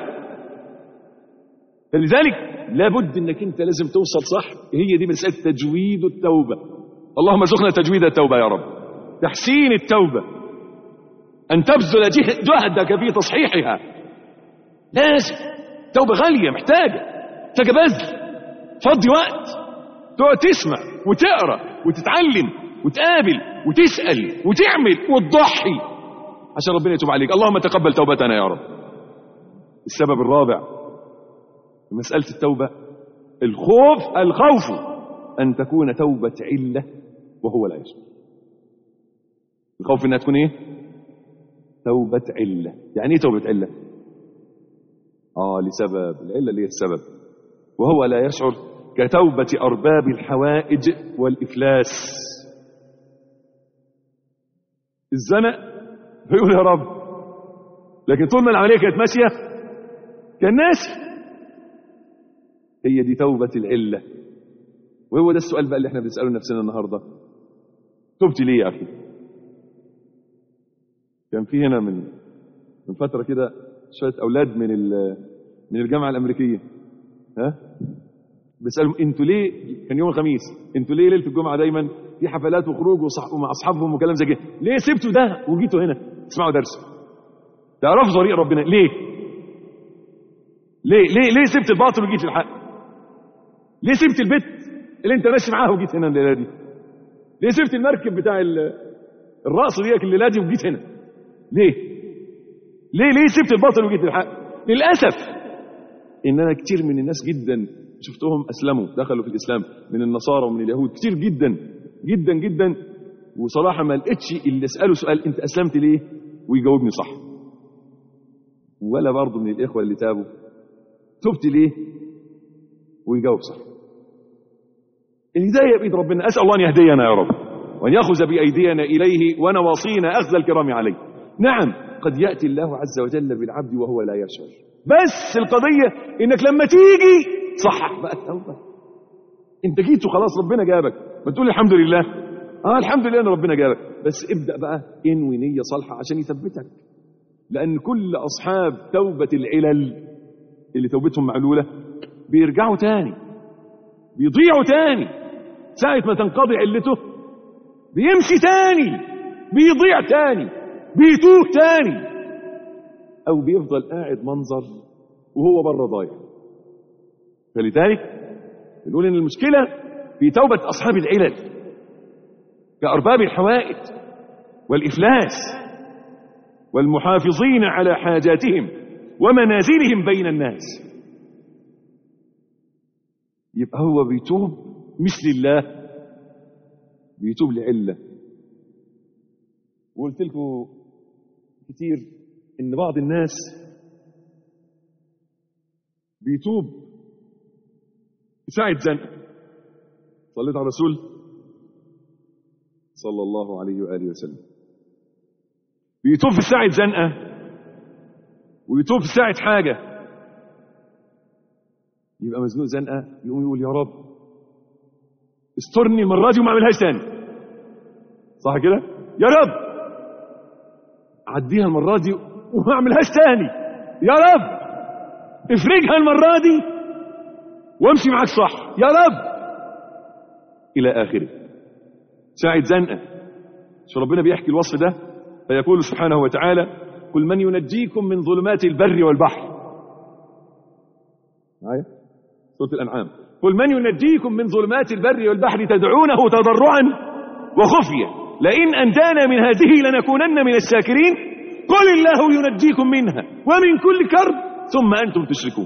فلذلك لابد انك انت لازم توصل صح هي دي مسألة تجويد التوبة اللهم ارزقنا تجويد التوبة يا رب تحسين التوبة أن تبذل جهدك في تصحيحها لازم توبة غالية محتاجة محتاجة بذل فضي وقت تقعد تسمع وتقرا وتتعلم وتقابل وتسأل وتعمل وتضحي عشان ربنا يتوب عليك اللهم تقبل توبتنا يا رب السبب الرابع في مسألة التوبة الخوف الخوف أن تكون توبة علة وهو لا يشعر الخوف انها تكون ايه توبة علة يعني ايه توبة علة اه لسبب العلة اللي هي السبب وهو لا يشعر كتوبة أرباب الحوائج والإفلاس الزنق بيقول يا رب لكن طول ما العملية كانت ماشية كان ناسي هي دي توبة العلة وهو ده السؤال بقى اللي احنا بنسأله نفسنا النهاردة تبت ليه يا أخي كان في هنا من من فترة كده شوية أولاد من من الجامعة الأمريكية ها بيسألهم انتوا ليه كان يوم الخميس انتوا ليه ليلة الجمعة دايما في حفلات وخروج وصح... ومع أصحابهم وكلام زي كده ليه سبتوا ده وجيتوا هنا تسمعوا درس تعرفوا طريق ربنا ليه ليه ليه ليه سبت الباطل وجيت الحق ليه سبت البيت اللي انت ماشي معاها وجيت هنا الليله دي ليه سبت المركب بتاع الرقص ديك الليله دي وجيت هنا ليه ليه ليه سبت الباطل وجيت الحق للاسف ان انا كتير من الناس جدا شفتهم اسلموا دخلوا في الاسلام من النصارى ومن اليهود كتير جدا جدا جدا وصراحه ما لقيتش اللي اساله سؤال انت اسلمت ليه ويجاوبني صح ولا برضه من الاخوه اللي تابوا تبت ليه ويجاوب صح الهدايه بايد ربنا اسال الله ان يهدينا يا رب وان ياخذ بايدينا اليه ونواصينا اخذ الكرام عليه نعم قد ياتي الله عز وجل بالعبد وهو لا يشعر بس القضيه انك لما تيجي صحح بقى التوبه انت جيت وخلاص ربنا جابك ما تقول الحمد لله اه الحمد لله ان ربنا جابك بس ابدا بقى انوي نيه صالحه عشان يثبتك لان كل اصحاب توبه العلل اللي توبتهم معلوله بيرجعوا تاني بيضيعوا تاني ساعة ما تنقضي علته بيمشي تاني بيضيع تاني بيتوه تاني او بيفضل قاعد منظر وهو بره ضايع فلذلك بنقول ان المشكلة في توبة اصحاب العلل كارباب الحوائج والافلاس والمحافظين على حاجاتهم ومنازلهم بين الناس يبقى هو بيتوب مش لله بيتوب لعله وقلت لكم كتير ان بعض الناس بيتوب في ساعة زنقة صليت على الرسول صلى الله عليه وآله وسلم بيتوب في ساعة زنقة ويتوب في ساعة حاجة يبقى مزنوق زنقة يقوم يقول يا رب استرني المرة دي وما اعملهاش تاني صح كده يا رب عديها المرة دي وما اعملهاش تاني يا رب افرجها المرة دي وامشي معاك صح يا رب الى اخره ساعة زنقة شو ربنا بيحكي الوصف ده فيقول سبحانه وتعالى قل من ينجيكم من ظلمات البر والبحر معايا سورة الأنعام قل من ينجيكم من ظلمات البر والبحر تدعونه تضرعا وخفية لئن أنجانا من هذه لنكونن من الشاكرين قل الله ينجيكم منها ومن كل كرب ثم أنتم تشركون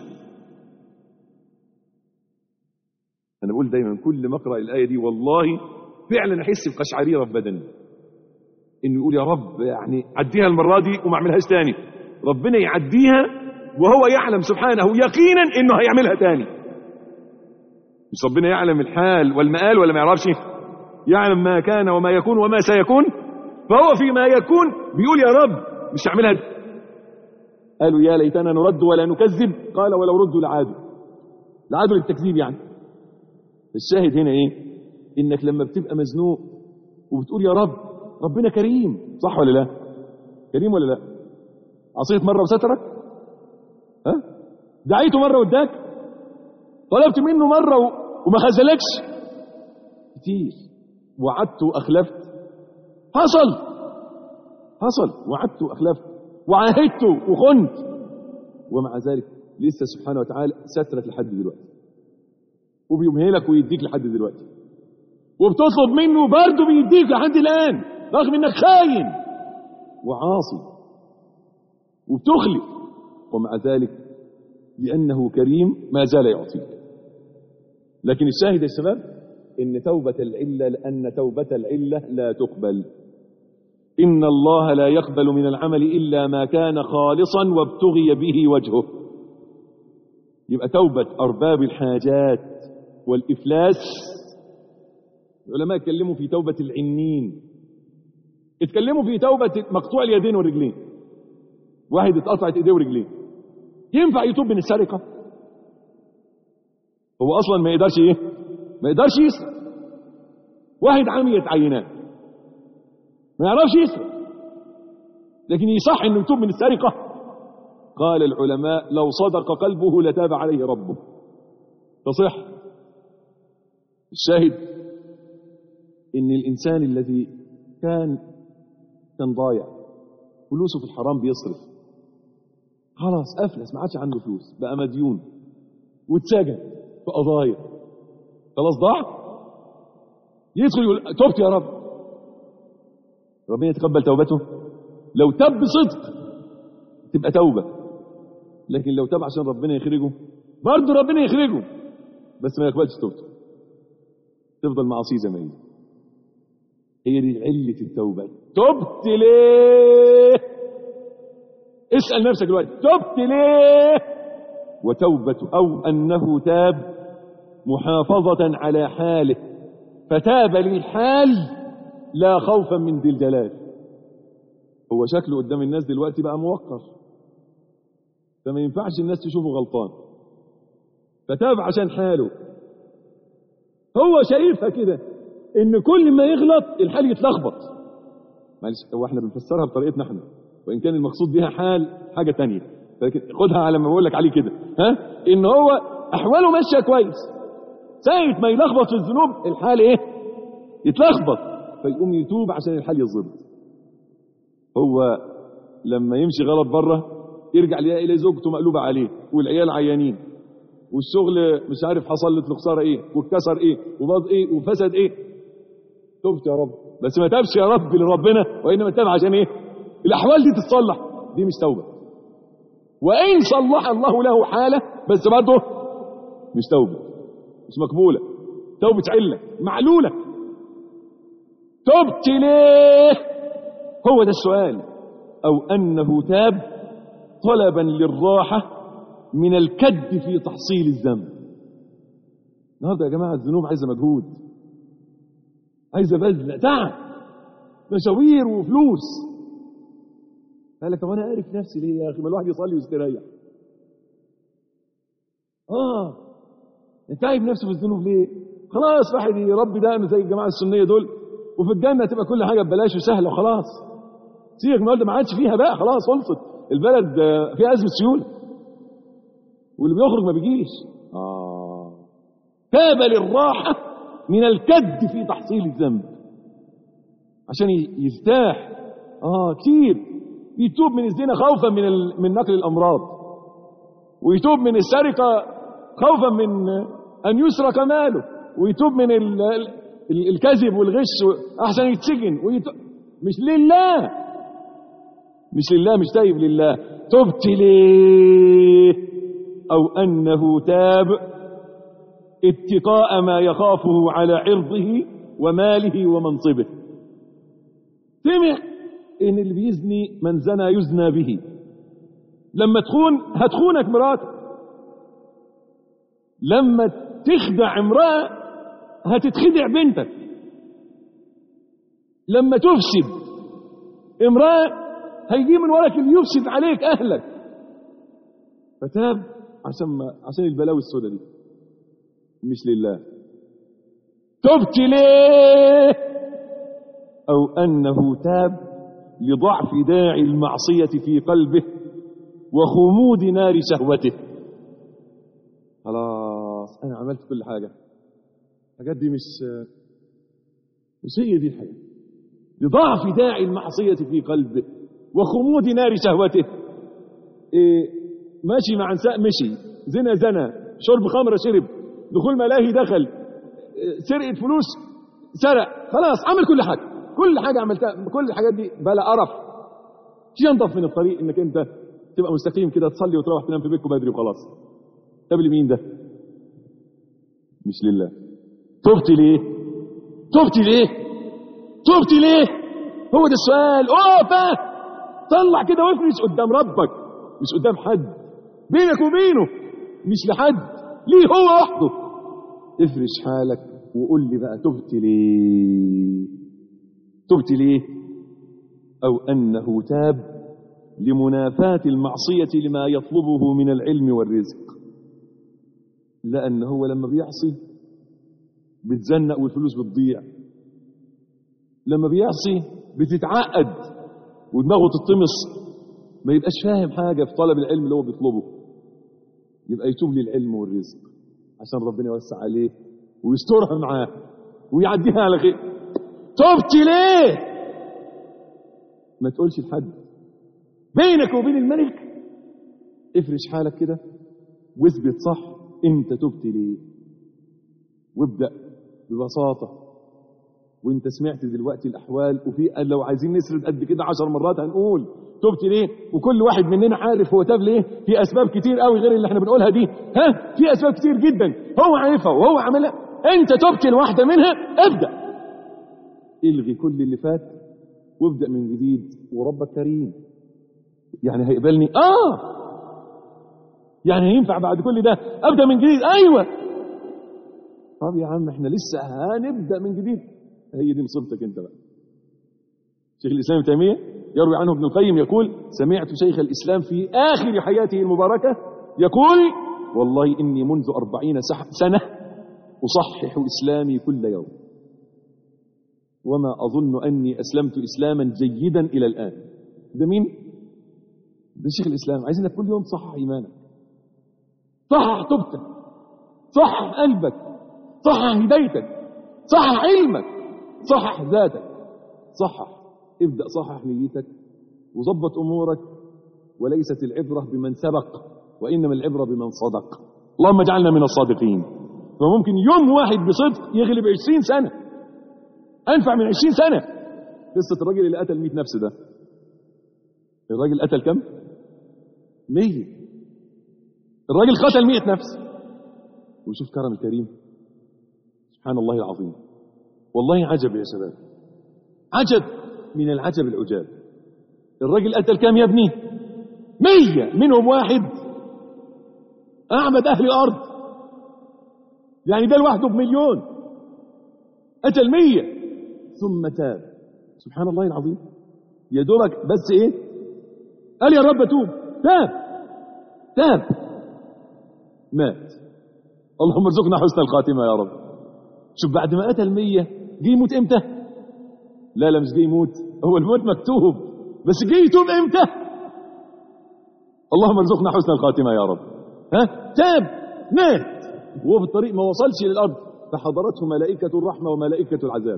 أنا بقول دايما كل ما أقرأ الآية دي والله فعلا أحس بقشعريرة في بدني إنه يقول يا رب يعني عديها المرة دي وما أعملهاش تاني ربنا يعديها وهو يعلم سبحانه يقينا إنه هيعملها تاني مش ربنا يعلم الحال والمآل ولا ما يعرفش يعلم ما كان وما يكون وما سيكون فهو فيما يكون بيقول يا رب مش هعملها دي. قالوا يا ليتنا نرد ولا نكذب قال ولو ردوا لعادوا لعادوا للتكذيب يعني الشاهد هنا ايه انك لما بتبقى مزنوق وبتقول يا رب ربنا كريم صح ولا لا كريم ولا لا عصيت مره وسترك ها دعيته مره واداك طلبت منه مره و... وما خذلكش كتير وعدت واخلفت حصل حصل وعدت واخلفت وعاهدت وخنت ومع ذلك لسه سبحانه وتعالى سترك لحد دلوقتي وبيمهلك ويديك لحد دلوقتي وبتطلب منه برضه بيديك لحد الآن رغم انك خاين وعاصي وبتخلق ومع ذلك لأنه كريم ما زال يعطيك لكن الشاهد يا شباب ان توبة العلة لأن توبة العلة لا تقبل إن الله لا يقبل من العمل إلا ما كان خالصا وابتغي به وجهه يبقى توبة أرباب الحاجات والإفلاس العلماء اتكلموا في توبة العنين اتكلموا في توبة مقطوع اليدين والرجلين واحد اتقطعت ايديه ورجليه ينفع يتوب من السرقة هو اصلا ما يقدرش ايه ما يقدرش يسرق واحد عميت عينات ما يعرفش يسرق لكن يصح انه يتوب من السرقة قال العلماء لو صدق قلبه لتاب عليه ربه تصح الشاهد ان الانسان الذي كان كان ضايع فلوسه في الحرام بيصرف خلاص افلس ما عادش عنده فلوس بقى مديون واتسجن في قضايا خلاص ضاع يدخل يقول تبت يا رب ربنا يتقبل توبته لو تب بصدق تبقى توبة لكن لو تاب عشان ربنا يخرجه برضه ربنا يخرجه بس ما يقبلش توبته تفضل معصيه زي ما هي هي دي علة التوبة تبت ليه اسأل نفسك دلوقتي تبت ليه وتوبته أو أنه تاب محافظة على حاله فتاب للحال لا خوفا من ذي الجلال هو شكله قدام الناس دلوقتي بقى موقر فما ينفعش الناس تشوفه غلطان فتاب عشان حاله هو شايفها كده ان كل ما يغلط الحال يتلخبط معلش هو احنا بنفسرها بطريقتنا احنا وان كان المقصود بها حال حاجه تانية لكن خدها على ما بقول لك عليه كده ها ان هو احواله ماشيه كويس ساعه ما يلخبط في الذنوب الحال ايه يتلخبط فيقوم يتوب عشان الحال يظبط هو لما يمشي غلط بره يرجع يلاقي زوجته مقلوبه عليه والعيال عيانين والشغل مش عارف حصل له خساره ايه واتكسر ايه وباظ ايه وفسد ايه تبت يا رب بس ما تابش يا رب لربنا وانما تاب عشان ايه الاحوال دي تتصلح دي مش توبه وان صلح الله له حاله بس برضه مش توبه مش مقبوله توبه عله معلوله تبت ليه هو ده السؤال او انه تاب طلبا للراحه من الكد في تحصيل الذنب النهارده يا جماعه الذنوب عايزه مجهود عايزه بذل تعب مشاوير وفلوس قال لك طب انا عارف نفسي ليه يا اخي ما الواحد يصلي ويستريح اه انت تعب نفسه في الذنوب ليه خلاص واحد يربي دقنه زي الجماعه السنيه دول وفي الجنه تبقى كل حاجه ببلاش وسهله وخلاص سيبك النهارده ما عادش فيها بقى خلاص خلصت البلد فيها ازمه سيوله واللي بيخرج ما بيجيش آه. تاب للراحة من الكد في تحصيل الذنب عشان يرتاح اه كتير يتوب من الزنا خوفا من ال... من نقل الامراض ويتوب من السرقه خوفا من ان يسرق ماله ويتوب من ال... ال... الكذب والغش احسن يتسجن ويتوب مش لله مش لله مش تايب لله تبت ليه أو أنه تاب اتقاء ما يخافه على عرضه وماله ومنصبه سمع إن اللي بيزني من زنى يزنى به لما تخون هتخونك مراتك لما تخدع امرأة هتتخدع بنتك لما تفسد امرأة هيجي من وراك اللي يفسد عليك أهلك فتاب عشان ما عشان البلاوي السوداء دي مش لله تبت ليه او انه تاب لضعف داعي المعصيه في قلبه وخمود نار شهوته خلاص انا عملت كل حاجه الحاجات دي مش مش هي دي الحياه لضعف داعي المعصيه في قلبه وخمود نار شهوته إيه ماشي مع نساء مشي زنا زنا شرب خمره شرب دخول ملاهي دخل سرقه فلوس سرق خلاص عمل كل حاجه كل حاجه عملتها كل الحاجات دي بلا قرف شيء ينضف من الطريق انك انت تبقى مستقيم كده تصلي وتروح تنام في بيتكم بدري وخلاص طب لمين ده مش لله تبت ليه تبت ليه تبت ليه هو ده السؤال اوه طلع كده وافرش قدام ربك مش قدام حد بينك وبينه مش لحد ليه هو وحده افرش حالك وقول لي بقى تبت ليه تبت ليه او انه تاب لمنافاة المعصية لما يطلبه من العلم والرزق لأن هو لما بيعصي بتزنق والفلوس بتضيع لما بيعصي بتتعقد ودماغه تطمس ما يبقاش فاهم حاجة في طلب العلم اللي هو بيطلبه يبقى يتوب للعلم والرزق عشان ربنا يوسع عليه ويسترها معاه ويعديها على خير تبت ليه ما تقولش لحد بينك وبين الملك افرش حالك كده واثبت صح انت تبت ليه وابدأ ببساطة وانت سمعت دلوقتي الاحوال وفي لو عايزين نسرد قد كده عشر مرات هنقول تبت ليه وكل واحد مننا عارف هو تاب ليه في اسباب كتير قوي غير اللي احنا بنقولها دي ها في اسباب كتير جدا هو عارفها وهو عملها انت تبت لواحده منها ابدا الغي كل اللي فات وابدا من جديد وربك كريم يعني هيقبلني اه يعني هينفع بعد كل ده ابدا من جديد ايوه طب يا عم احنا لسه هنبدا من جديد هي دي مصيبتك انت بقى شيخ الاسلام ابن تيميه يروي عنه ابن القيم يقول سمعت شيخ الاسلام في اخر حياته المباركه يقول والله اني منذ أربعين سنه اصحح اسلامي كل يوم وما اظن اني اسلمت اسلاما جيدا الى الان ده مين ده شيخ الاسلام عايزينك كل يوم تصحح ايمانك صحح توبتك صحح قلبك صحح هدايتك صحح علمك صحح ذاتك صحح ابدأ صحح نيتك وظبط أمورك وليست العبرة بمن سبق وإنما العبرة بمن صدق اللهم اجعلنا من الصادقين فممكن يوم واحد بصدق يغلب عشرين سنة أنفع من عشرين سنة قصة الراجل اللي قتل مئة نفس ده الراجل قتل كم؟ مية الراجل قتل مئة نفس وشوف كرم الكريم سبحان الله العظيم والله عجب يا شباب عجب من العجب العجاب الراجل قتل كام يا ابني مية منهم واحد أعمد أهل الأرض يعني ده لوحده بمليون قتل مية ثم تاب سبحان الله العظيم يا دوبك بس ايه قال يا رب توب تاب تاب مات اللهم ارزقنا حسن الخاتمة يا رب شوف بعد ما قتل مية جه يموت امتى لا لا مش جه يموت هو الموت مكتوب بس جه يتوب امتى اللهم ارزقنا حسن الخاتمة يا رب ها تاب مات وهو في الطريق ما وصلش للأرض فحضرته ملائكة الرحمة وملائكة العذاب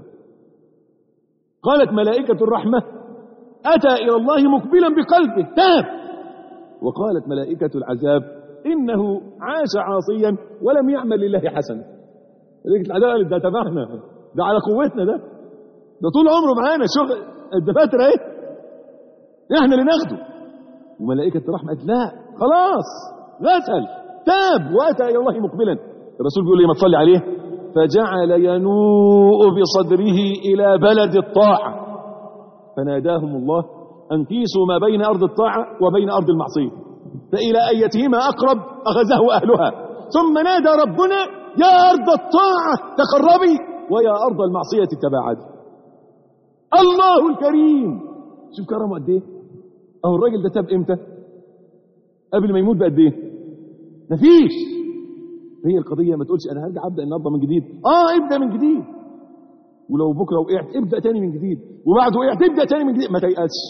قالت ملائكة الرحمة أتى إلى الله مقبلا بقلبه تاب وقالت ملائكة العذاب إنه عاش عاصيا ولم يعمل لله حسنا ملائكة العذاب قالت ده تبعنا ده على قوتنا ده ده طول عمره معانا شغل الدفاترة ايه احنا اللي ناخده وملائكة الرحمة قالت لا خلاص غسل تاب وأتى إلى الله مقبلا الرسول بيقول لي ما تصلي عليه فجعل ينوء بصدره إلى بلد الطاعة فناداهم الله أن قيسوا ما بين أرض الطاعة وبين أرض المعصية فإلى أيتهما أقرب أخذه أهلها ثم نادى ربنا يا أرض الطاعة تقربي ويا أرض المعصية تباعدي الله الكريم شوف كرمه قد ايه اهو الراجل ده تاب امتى قبل ما يموت بقد ايه مفيش هي القضية ما تقولش انا هرجع ابدا النهارده من جديد اه ابدا من جديد ولو بكره وقعت ابدا تاني من جديد وبعده وقعت ابدا تاني من جديد ما تيأسش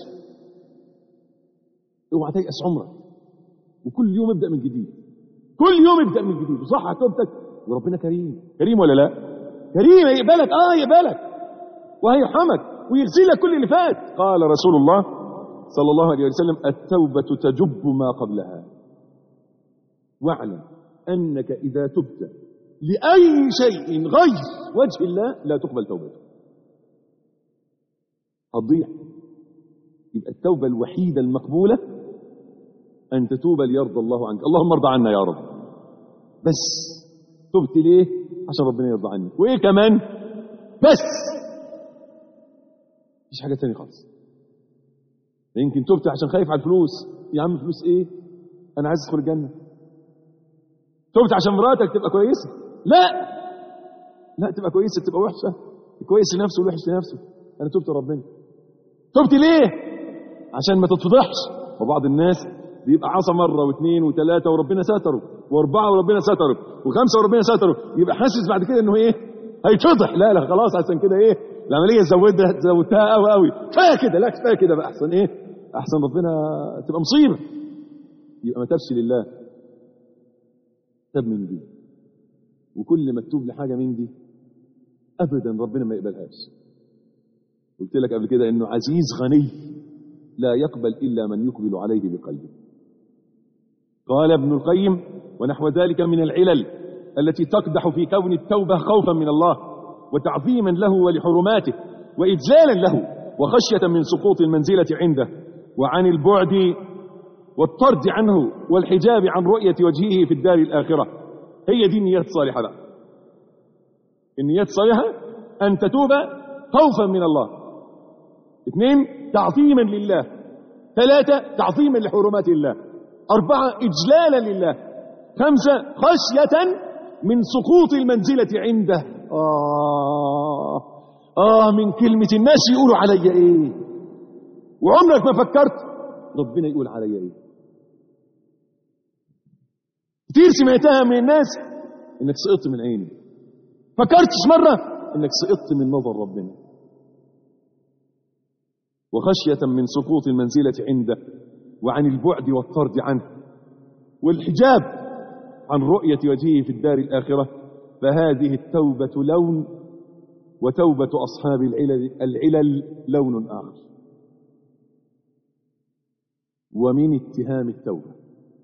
اوعى تيأس عمرك وكل يوم ابدا من جديد كل يوم ابدا من جديد وصح توبتك وربنا كريم كريم ولا لا كريم يقبلك اه يقبلك وهيرحمك ويغسلك كل اللي فات قال رسول الله صلى الله عليه وسلم التوبة تجب ما قبلها واعلم أنك إذا تبت لأي شيء غير وجه الله لا تقبل توبته هتضيع يبقى التوبة الوحيدة المقبولة أن تتوب ليرضى الله عنك اللهم ارضى عنا يا رب بس تبت ليه عشان ربنا يرضى عنك وإيه كمان بس مفيش حاجة تانية خالص يمكن تبت عشان خايف على الفلوس يا عم فلوس ايه انا عايز ادخل الجنه تبت عشان مراتك تبقى كويسه لا لا تبقى كويسه تبقى وحشه كويس لنفسه والوحش لنفسه انا تبت ربنا تبت ليه عشان ما تتفضحش وبعض الناس بيبقى عصى مره واثنين وثلاثه وربنا ستره واربعه وربنا ستره وخمسه وربنا ستره يبقى حاسس بعد كده انه ايه هيتفضح لا لا خلاص عشان كده ايه العمليه زودها زودتها قوي قوي كفايه كده لا كفايه كده بقى احسن ايه احسن ربنا تبقى مصيبه يبقى ما تبش لله تب من دي وكل ما تتوب لحاجه من دي ابدا ربنا ما يقبلهاش قلت لك قبل كده انه عزيز غني لا يقبل الا من يقبل عليه بقلبه قال ابن القيم ونحو ذلك من العلل التي تقدح في كون التوبه خوفا من الله وتعظيما له ولحرماته واجلالا له وخشيه من سقوط المنزله عنده وعن البعد والطرد عنه والحجاب عن رؤية وجهه في الدار الآخرة هي دي النيات الصالحة بقى النيات الصالحة أن تتوب خوفا من الله اثنين تعظيما لله ثلاثة تعظيما لحرمات الله أربعة إجلالا لله خمسة خشية من سقوط المنزلة عنده آه آه من كلمة الناس يقولوا علي إيه وعمرك ما فكرت ربنا يقول علي ايه كتير سمعتها من الناس انك سقطت من عيني فكرتش مرة انك سقطت من نظر ربنا وخشية من سقوط المنزلة عنده وعن البعد والطرد عنه والحجاب عن رؤية وجهه في الدار الآخرة فهذه التوبة لون وتوبة أصحاب العلل, العلل لون آخر ومن اتهام التوبة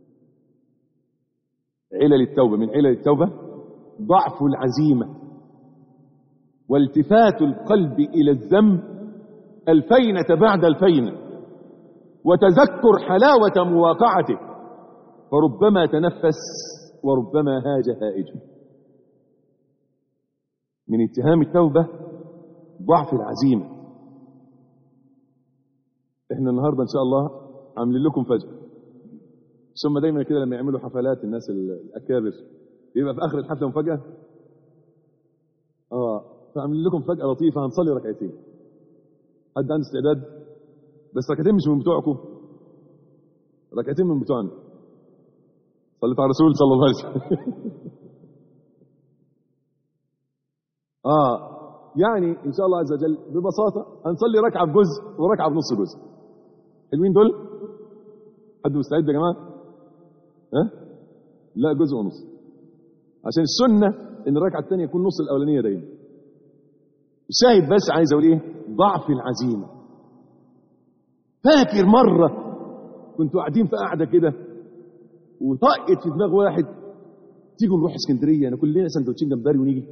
علل التوبة من علل التوبة ضعف العزيمة والتفات القلب إلى الذنب الفينة بعد الفينة وتذكر حلاوة مواقعته فربما تنفس وربما هاج هائجا من اتهام التوبة ضعف العزيمة احنا النهاردة ان شاء الله عاملين لكم فجأة ثم دايما كده لما يعملوا حفلات الناس الأكابر بيبقى في آخر الحفلة مفاجأة اه فعاملين لكم فجأة لطيفة هنصلي ركعتين حد عنده استعداد بس ركعتين مش من بتوعكم ركعتين من بتوعنا صليت على الرسول صلى الله عليه وسلم اه يعني ان شاء الله عز وجل ببساطه هنصلي ركعه بجزء وركعه بنص جزء حلوين دول حد مستعد يا جماعه ها لا جزء ونص عشان السنه ان الركعه الثانيه يكون نص الاولانيه دايما الشاهد بس عايز اقول ايه ضعف العزيمه فاكر مره كنتوا قاعدين في قاعده كده وطقت في دماغ واحد تيجوا نروح اسكندريه انا كلنا سندوتشين جمبري ونيجي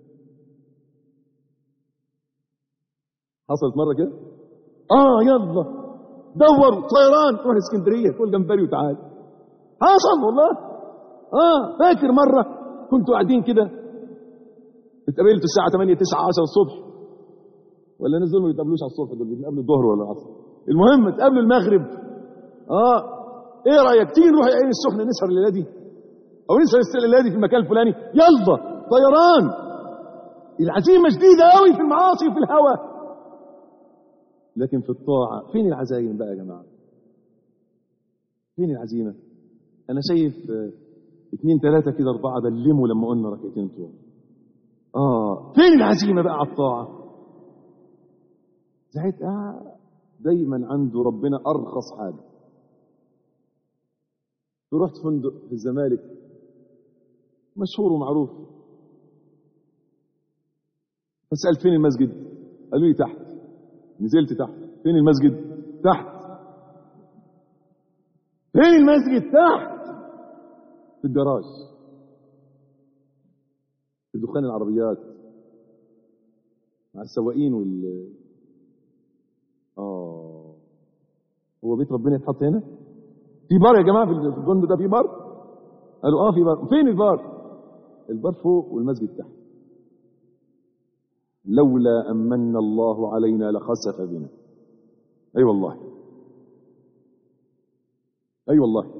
حصلت مره كده اه يلا دور طيران روح اسكندريه كل جمبري وتعال حصل والله اه فاكر مره كنتوا قاعدين كده اتقابلتوا الساعه 8 9 10 الصبح ولا الناس دول ما بيتقابلوش على الصبح دول بيتقابلوا الظهر ولا العصر المهم اتقابلوا المغرب اه ايه رايك تيجي نروح العين السخنه نسهر الليله دي او نسهر الليله دي في المكان الفلاني يلا طيران العزيمه شديده قوي في المعاصي وفي الهوى لكن في الطاعة فين العزايم بقى يا جماعة فين العزيمة أنا شايف اثنين ثلاثة كده أربعة بلموا لما قلنا ركعتين طول آه فين العزيمة بقى على الطاعة ساعتها دايما عنده ربنا أرخص حاجة رحت فندق في الزمالك مشهور ومعروف فسألت فين المسجد قالوا لي تحت نزلت تحت فين المسجد تحت فين المسجد تحت في الجراج في دخان العربيات مع السواقين وال اه هو بيت ربنا يتحط هنا في بار يا جماعه في الجند ده في بار قالوا اه في بار فين البار البار فوق والمسجد تحت لولا أمن الله علينا لخسف بنا أي أيوة والله أي أيوة والله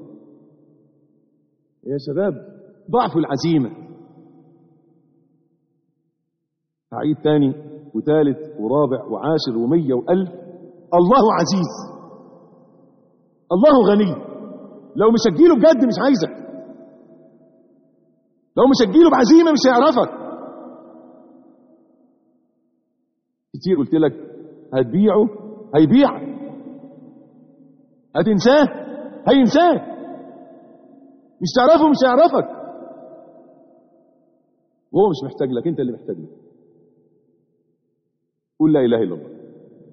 يا شباب ضعف العزيمة أعيد ثاني وثالث ورابع وعاشر ومية وألف الله عزيز الله غني لو مش هتجيله بجد مش عايزك لو مش هتجيله بعزيمة مش هيعرفك كتير قلت لك هتبيعه هيبيع هتنساه هينساه مش تعرفه مش هيعرفك وهو مش محتاج لك انت اللي محتاج له قول لا اله الا الله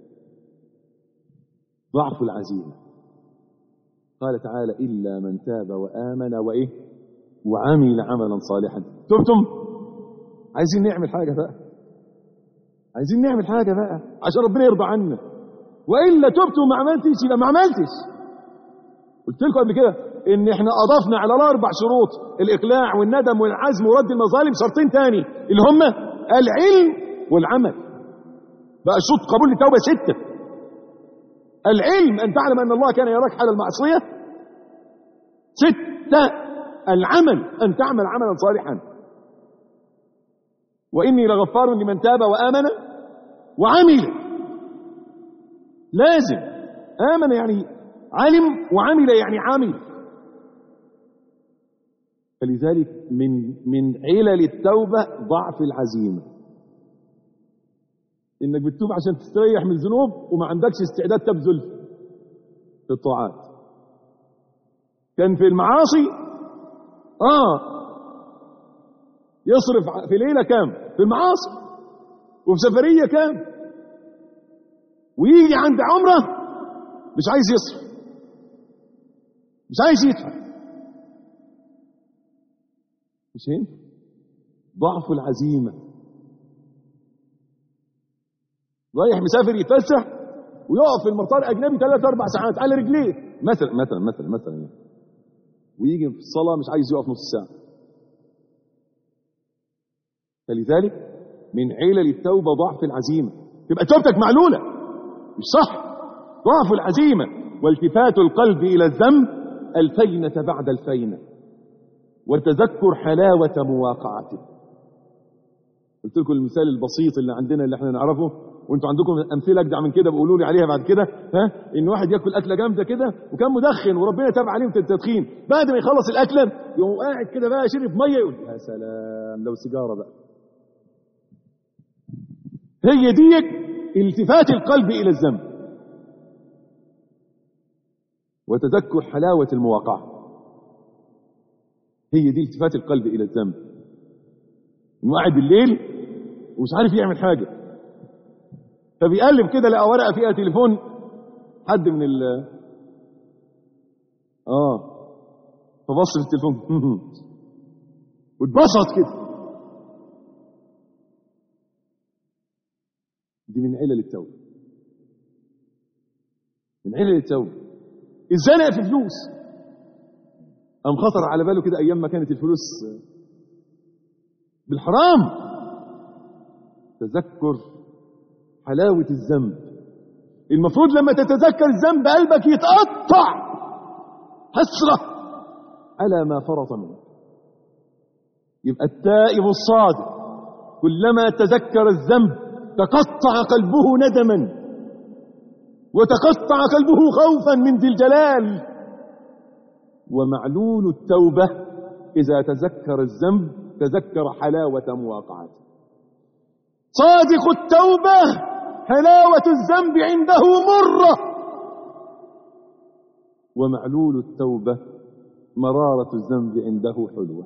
ضعف العزيمه قال تعالى الا من تاب وامن وايه وعمل عملا صالحا تبتم عايزين نعمل حاجه بقى عايزين نعمل حاجة بقى عشان ربنا يرضى عنا وإلا تبت وما عملتش يبقى ما عملتش قلت لكم قبل كده إن إحنا أضفنا على الأربع شروط الإقلاع والندم والعزم ورد المظالم شرطين تاني اللي هم العلم والعمل بقى شروط قبول التوبة ستة العلم أن تعلم أن الله كان يراك حال المعصية ستة العمل أن تعمل عملا صالحا وإني لغفار لمن تاب وآمن وعمل لازم آمن يعني علم وعمل يعني عمل فلذلك من من علل التوبة ضعف العزيمة إنك بتتوب عشان تستريح من الذنوب وما عندكش استعداد تبذل في الطاعات كان في المعاصي آه يصرف في ليلة كام في المعاصي وفي سفرية كام ويجي عند عمره مش عايز يصرف مش عايز يدفع مش هين ضعف العزيمة رايح مسافر يتفسح ويقف في المطار أجنبي ثلاث أربع ساعات على رجليه مثلا مثلا مثلا مثلا ويجي في الصلاة مش عايز يقف نص ساعة فلذلك من علل التوبة ضعف العزيمة تبقى توبتك معلولة مش صح ضعف العزيمة والتفات القلب إلى الذنب الفينة بعد الفينة وتذكر حلاوة مواقعته قلت لكم المثال البسيط اللي عندنا اللي احنا نعرفه وانتوا عندكم امثله اجدع من كده بقولوا لي عليها بعد كده ها ان واحد ياكل اكله جامده كده وكان مدخن وربنا تاب عليه في التدخين بعد ما يخلص الاكله يقوم قاعد كده بقى شرب ميه يقول يا سلام لو سيجاره بقى هي ديت التفات القلب الى الذنب وتذكر حلاوه المواقعه هي دي التفات القلب الى الذنب انه قاعد بالليل ومش عارف يعمل حاجه فبيقلب كده لقى ورقه فيها تليفون حد من ال اه فبص في التليفون واتبسط كده دي من علل التوبه من علل التوبه اتزنق في فلوس قام خطر على باله كده ايام ما كانت الفلوس بالحرام تذكر حلاوة الذنب المفروض لما تتذكر الذنب قلبك يتقطع حسرة على ما فرط منه يبقى التائب الصادق كلما تذكر الذنب تقطع قلبه ندما وتقطع قلبه خوفا من ذي الجلال ومعلول التوبة إذا تذكر الذنب تذكر حلاوة مواقعته صادق التوبة حلاوة الذنب عنده مرة ومعلول التوبة مرارة الذنب عنده حلوة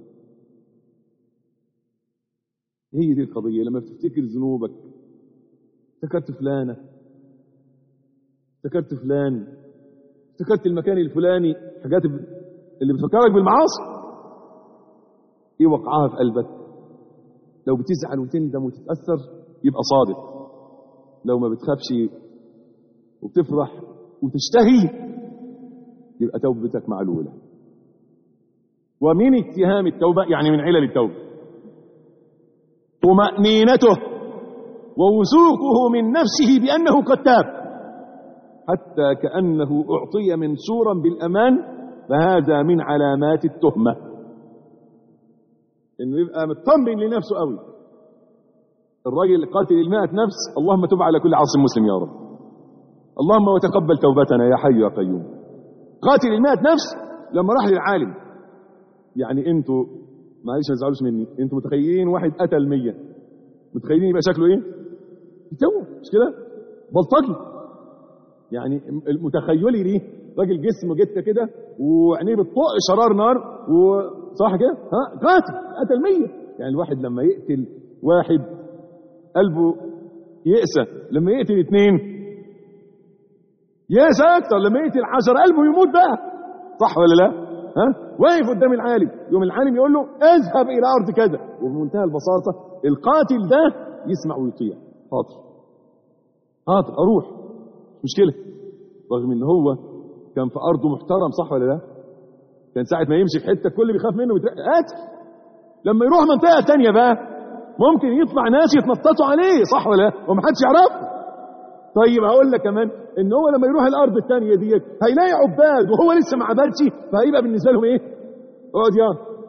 هي دي القضية لما بتفتكر ذنوبك افتكرت فلانة افتكرت فلان افتكرت المكان الفلاني حاجات اللي بتفكرك بالمعاصي ايه وقعها في قلبك لو بتزعل وتندم وتتاثر يبقى صادق لو ما بتخافش وبتفرح وتشتهي يبقى توبتك معلوله ومن اتهام التوبه يعني من علل التوبه طمانينته ووثوقه من نفسه بانه قد تاب حتى كانه اعطي منشورا بالامان فهذا من علامات التهمه انه يبقى مطمن لنفسه قوي الراجل اللي قاتل المائة نفس اللهم تب على كل عاصم مسلم يا رب اللهم وتقبل توبتنا يا حي يا قيوم قاتل المائة نفس لما راح للعالم يعني انتوا معلش ما تزعلوش مني انتوا متخيلين واحد قتل مية متخيلين يبقى شكله ايه يتوه مش كده بلطجي يعني المتخيلي دي راجل جسمه جته كده وعينيه بتطق شرار نار وصح كده ها قاتل قتل مية يعني الواحد لما يقتل واحد قلبه يأسى لما يقتل اثنين يأسى اكتر لما يقتل عشر قلبه يموت بقى صح ولا لا ها واقف قدام العالم يوم العالم يقول له اذهب الى ارض كذا وبمنتهى البساطه القاتل ده يسمع ويطيع حاضر حاضر اروح مش مشكله رغم ان هو كان في ارضه محترم صح ولا لا كان ساعه ما يمشي في حته الكل بيخاف منه قاتل لما يروح منطقه تانية بقى ممكن يطلع ناس يتنططوا عليه صح ولا لا ومحدش يعرفه طيب هقول لك كمان ان هو لما يروح الارض الثانيه ديت هيلاقي عباد وهو لسه ما عبدش فهيبقى بالنسبه لهم ايه؟ اقعد يا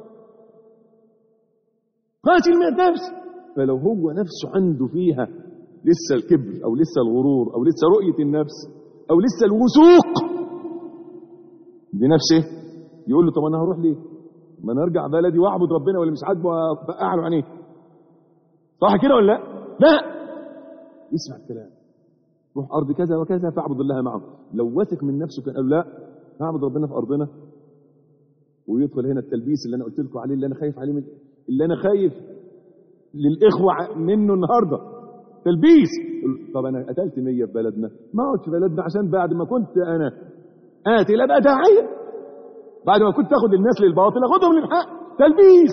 قاتل مئة نفس فلو هو نفسه عنده فيها لسه الكبر او لسه الغرور او لسه رؤيه النفس او لسه الوثوق بنفسه يقول له طب انا هروح ليه؟ ما انا ارجع بلدي واعبد ربنا ولا مش عاجبه افقع له عينيه صح كده ولا لا؟ لا يسمع الكلام روح ارض كذا وكذا فاعبد الله معه لو وثق من نفسه كان قال لا هعبد ربنا في ارضنا ويدخل هنا التلبيس اللي انا قلت لكم عليه اللي انا خايف عليه من اللي انا خايف للاخوه منه النهارده تلبيس طب انا قتلت 100 في بلدنا ما اقعد في بلدنا عشان بعد ما كنت انا قاتل ابقى داعيه بعد ما كنت اخد الناس للباطل اخدهم للحق تلبيس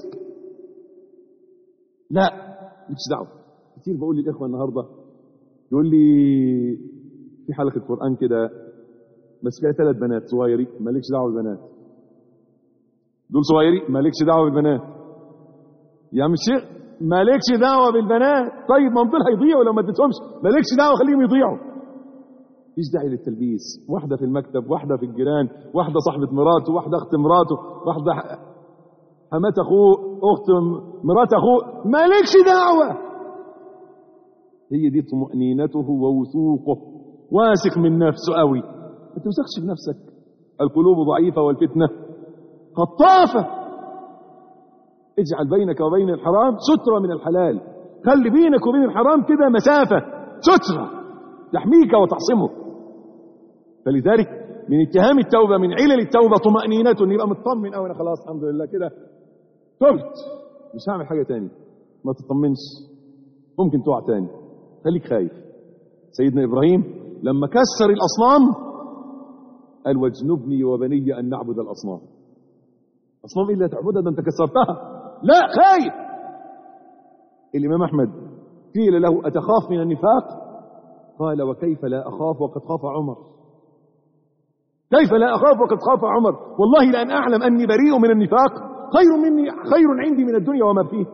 لا مش دعوه كتير بقول للاخوه النهارده يقول لي في حلقه قران كده بس فيها ثلاث بنات صغيرين مالكش دعوه بالبنات دول صغيرين مالكش دعوه بالبنات يا عم الشيخ مالكش دعوه بالبنات طيب ما هم دول هيضيعوا لو ما اديتهمش مالكش دعوه خليهم يضيعوا مفيش داعي للتلبيس واحده في المكتب واحده في الجيران واحده صاحبه مراته واحده اخت مراته واحده حمات اخوه اخت مرات اخوه مالكش دعوه هي دي طمأنينته ووثوقه واثق من نفسه قوي ما توثقش في نفسك القلوب ضعيفة والفتنة خطافة اجعل بينك وبين الحرام سترة من الحلال خلي بينك وبين الحرام كده مسافة سترة تحميك وتعصمك فلذلك من اتهام التوبة من علل التوبة طمأنينة يبقى مطمن أو أنا خلاص الحمد لله كده تبت مش هعمل حاجة تاني ما تطمنش ممكن تقع تاني خليك خايف سيدنا إبراهيم لما كسر الأصنام قال واجنبني وبني أن نعبد الأصنام أصنام إلا تعبدها ده أنت كسرتها لا خايف الإمام أحمد قيل له أتخاف من النفاق قال وكيف لا أخاف وقد خاف عمر كيف لا أخاف وقد خاف عمر والله لأن أعلم أني بريء من النفاق خير مني خير عندي من الدنيا وما فيه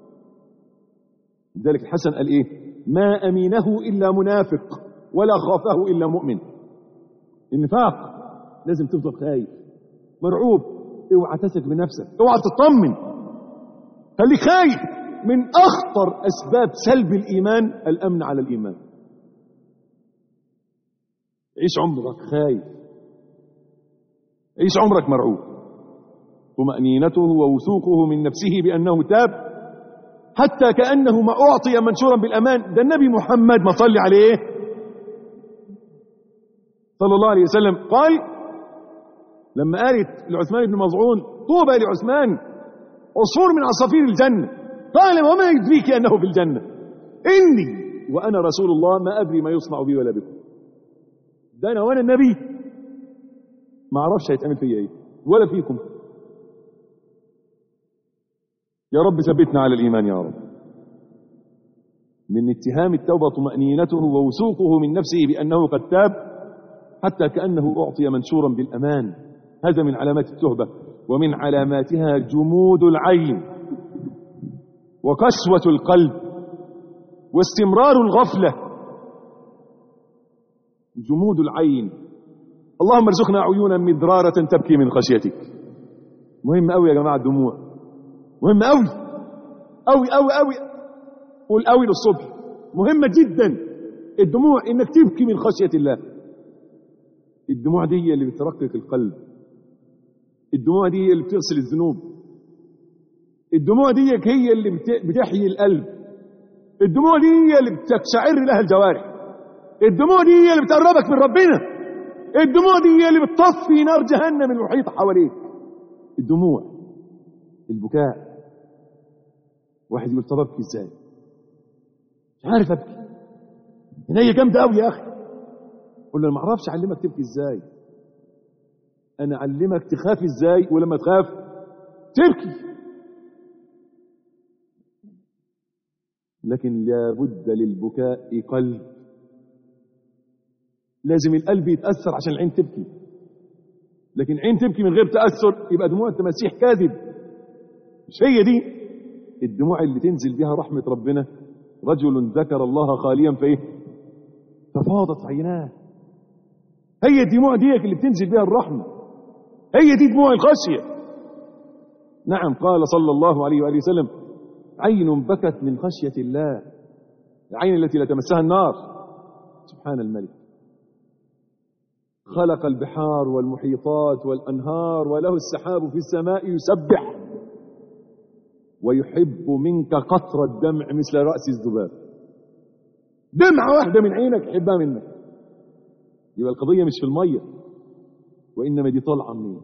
لذلك الحسن قال إيه ما أمينه إلا منافق ولا خافه إلا مؤمن النفاق لازم تفضل خايف مرعوب اوعى تثق بنفسك اوعى تطمن خليك خايف من اخطر اسباب سلب الايمان الامن على الايمان عيش عمرك خايف عيش عمرك مرعوب طمأنينته ووثوقه من نفسه بأنه تاب حتى كأنه ما أعطي منشورا بالأمان ده النبي محمد ما صلي عليه صلى الله عليه وسلم قال لما قالت لعثمان بن مظعون طوبى لعثمان عصفور من عصافير الجنة قال وما يدريك أنه في الجنة إني وأنا رسول الله ما أدري ما يصنع بي ولا بكم ده أنا وأنا النبي ما أعرفش هيتعمل فيا إيه ولا فيكم يا رب ثبتنا على الإيمان يا رب من اتهام التوبة طمأنينته ووثوقه من نفسه بأنه قد تاب حتى كأنه أعطي منشورا بالأمان هذا من علامات التوبة ومن علاماتها جمود العين وقسوة القلب واستمرار الغفلة جمود العين اللهم ارزقنا عيونا مدرارة تبكي من خشيتك مهم قوي يا جماعة الدموع مهم قوي قوي قوي قوي قول قوي للصبح مهمة جدا الدموع انك تبكي من خشية الله الدموع دي هي اللي بترقق القلب الدموع دي هي اللي بتغسل الذنوب الدموع دي هي اللي بت- بتحيي القلب الدموع دي هي اللي بتقشعر لها الجوارح الدموع دي هي اللي بتقربك من ربنا الدموع دي هي اللي بتطفي نار جهنم المحيطة حواليك الدموع البكاء واحد يقول طب ابكي ازاي مش عارف ابكي عينيا جامده قوي يا اخي قول له أنا ما اعرفش اعلمك تبكي ازاي انا اعلمك تخاف ازاي ولما تخاف تبكي لكن لابد للبكاء قلب لازم القلب يتاثر عشان العين تبكي لكن عين تبكي من غير تاثر يبقى دموع التماسيح كاذب مش هي دي الدموع اللي تنزل بها رحمه ربنا رجل ذكر الله خاليا فايه ففاضت عيناه هي الدموع ديك اللي بتنزل بها الرحمه هي دي دموع الخشيه نعم قال صلى الله عليه واله وسلم عين بكت من خشيه الله العين التي لا تمسها النار سبحان الملك خلق البحار والمحيطات والانهار وله السحاب في السماء يسبح ويحب منك قطر الدمع مثل رأس الذباب دمعة واحدة من عينك يحبها منك يبقى القضية مش في المية وإنما دي طالعة منين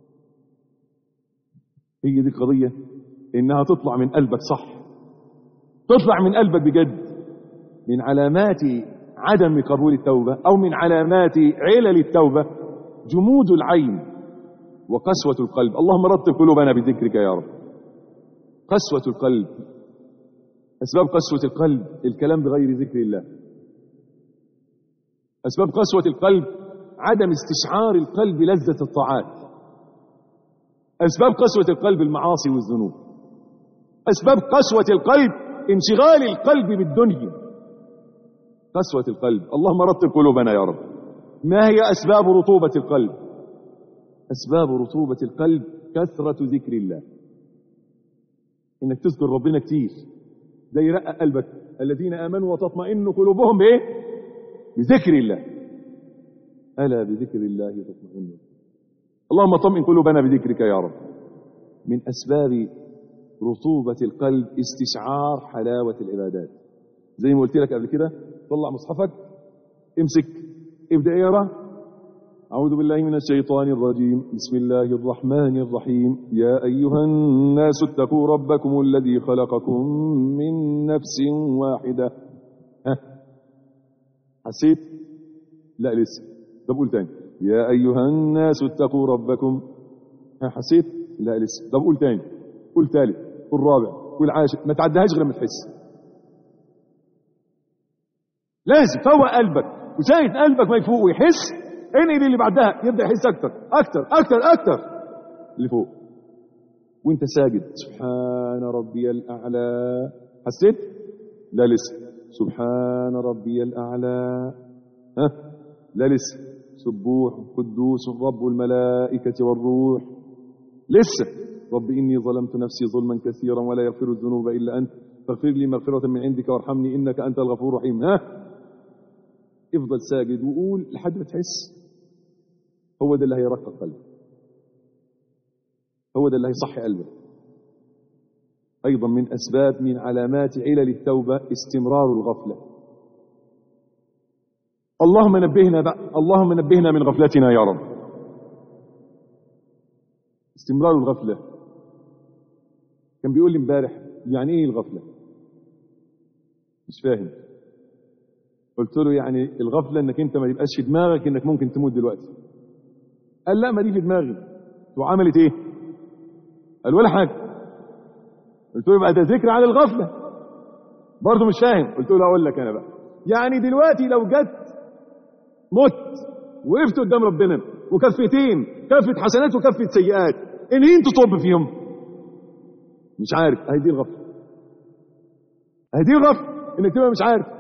هي دي القضية إنها تطلع من قلبك صح تطلع من قلبك بجد من علامات عدم قبول التوبة أو من علامات علل التوبة جمود العين وقسوة القلب اللهم رتب قلوبنا بذكرك يا رب قسوة القلب أسباب قسوة القلب الكلام بغير ذكر الله أسباب قسوة القلب عدم استشعار القلب لذة الطاعات أسباب قسوة القلب المعاصي والذنوب أسباب قسوة القلب انشغال القلب بالدنيا قسوة القلب اللهم رتب قلوبنا يا رب ما هي أسباب رطوبة القلب أسباب رطوبة القلب كثرة ذكر الله انك تذكر ربنا كتير ده يرقق قلبك الذين امنوا وتطمئن قلوبهم بايه بذكر الله الا بذكر الله تطمئن اللهم طمئن قلوبنا بذكرك يا رب من اسباب رطوبة القلب استشعار حلاوة العبادات زي ما قلت لك قبل كده طلع مصحفك امسك ابدأ اقرا أعوذ بالله من الشيطان الرجيم بسم الله الرحمن الرحيم يا أيها الناس اتقوا ربكم الذي خلقكم من نفس واحدة ها حسيت لا لسه طب قول تاني يا أيها الناس اتقوا ربكم ها حسيت لا لسه طب قول تاني قول ثالث قول رابع قول عاشر ما تعديهاش غير لما تحس لازم فوق قلبك وسايد قلبك ما يفوق ويحس انقل اللي بعدها يبدا يحس اكتر اكتر اكتر اكتر اللي فوق وانت ساجد سبحان ربي الاعلى حسيت لا لسه سبحان ربي الاعلى ها لا لسه سبوح قدوس الرب والملائكه والروح لسه رب اني ظلمت نفسي ظلما كثيرا ولا يغفر الذنوب الا انت فاغفر لي مغفره من عندك وارحمني انك انت الغفور الرحيم ها افضل ساجد وقول لحد ما تحس هو ده اللي هيرقق قلبك هو ده اللي هيصحي قلبك ايضا من اسباب من علامات علل التوبه استمرار الغفله اللهم نبهنا بقى اللهم نبهنا من غفلتنا يا رب استمرار الغفله كان بيقول لي امبارح يعني ايه الغفله مش فاهم قلت له يعني الغفله انك انت ما يبقاش في دماغك انك ممكن تموت دلوقتي قال لا ما دي في دماغي وعملت ايه قال ولا حاجه قلت له يبقى ده ذكر عن الغفله برضه مش فاهم قلت له اقول لك انا بقى يعني دلوقتي لو جت مت وقفت قدام ربنا وكفتين كفه حسنات وكفه سيئات انهين تطب فيهم مش عارف اهي دي الغفله اهي دي الغفله انك تبقى مش عارف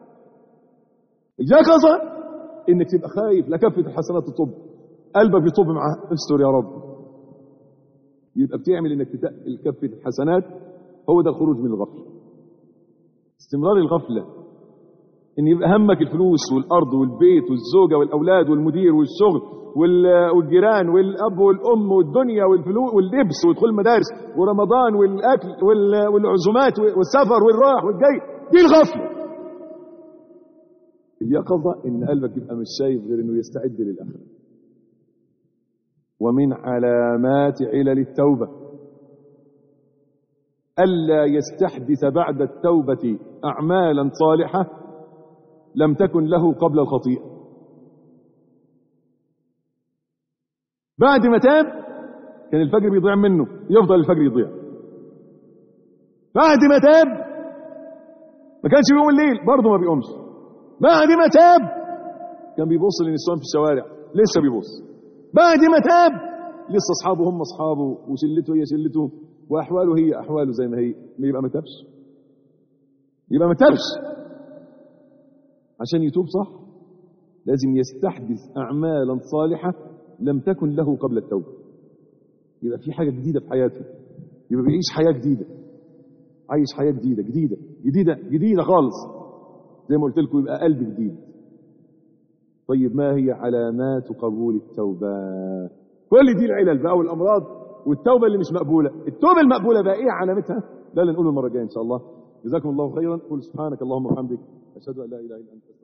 اليقظه انك تبقى خايف لا كفه الحسنات تطب قلبك يطب معاها استر يا رب يبقى بتعمل انك تتقل كفه الحسنات هو ده الخروج من الغفله استمرار الغفله ان يبقى همك الفلوس والارض والبيت والزوجه والاولاد والمدير والشغل وال- والجيران والاب والام والدنيا والفلوس واللبس ودخول المدارس ورمضان والاكل وال- والعزومات والسفر والراح والجاي دي الغفله اليقظه ان قلبك يبقى مش شايف غير انه يستعد للاخره ومن علامات علل التوبه الا يستحدث بعد التوبه اعمالا صالحه لم تكن له قبل الخطيئه بعد ما تاب كان الفجر بيضيع منه يفضل الفجر يضيع بعد ما تاب ما كانش بيقوم الليل برضه ما بيقومش بعد ما تاب كان بيبص للنسوان في الشوارع لسه بيبص بعد ما تاب لسه اصحابه هم اصحابه وشلته هي شلته واحواله هي احواله زي ما هي يبقى ما تابش يبقى ما تابش عشان يتوب صح لازم يستحدث اعمالا صالحه لم تكن له قبل التوبه يبقى في حاجه جديده في حياته يبقى بيعيش حياه جديده عايش حياه جديده جديده جديده جديده خالص زي ما قلت لكم يبقى قلب جديد طيب ما هي علامات قبول التوبه كل دي العلل بقى والامراض والتوبه اللي مش مقبوله التوبه المقبوله بقى ايه علامتها ده اللي نقوله المره الجايه ان شاء الله جزاكم الله خيرا قل سبحانك اللهم وبحمدك اشهد ان لا اله الا انت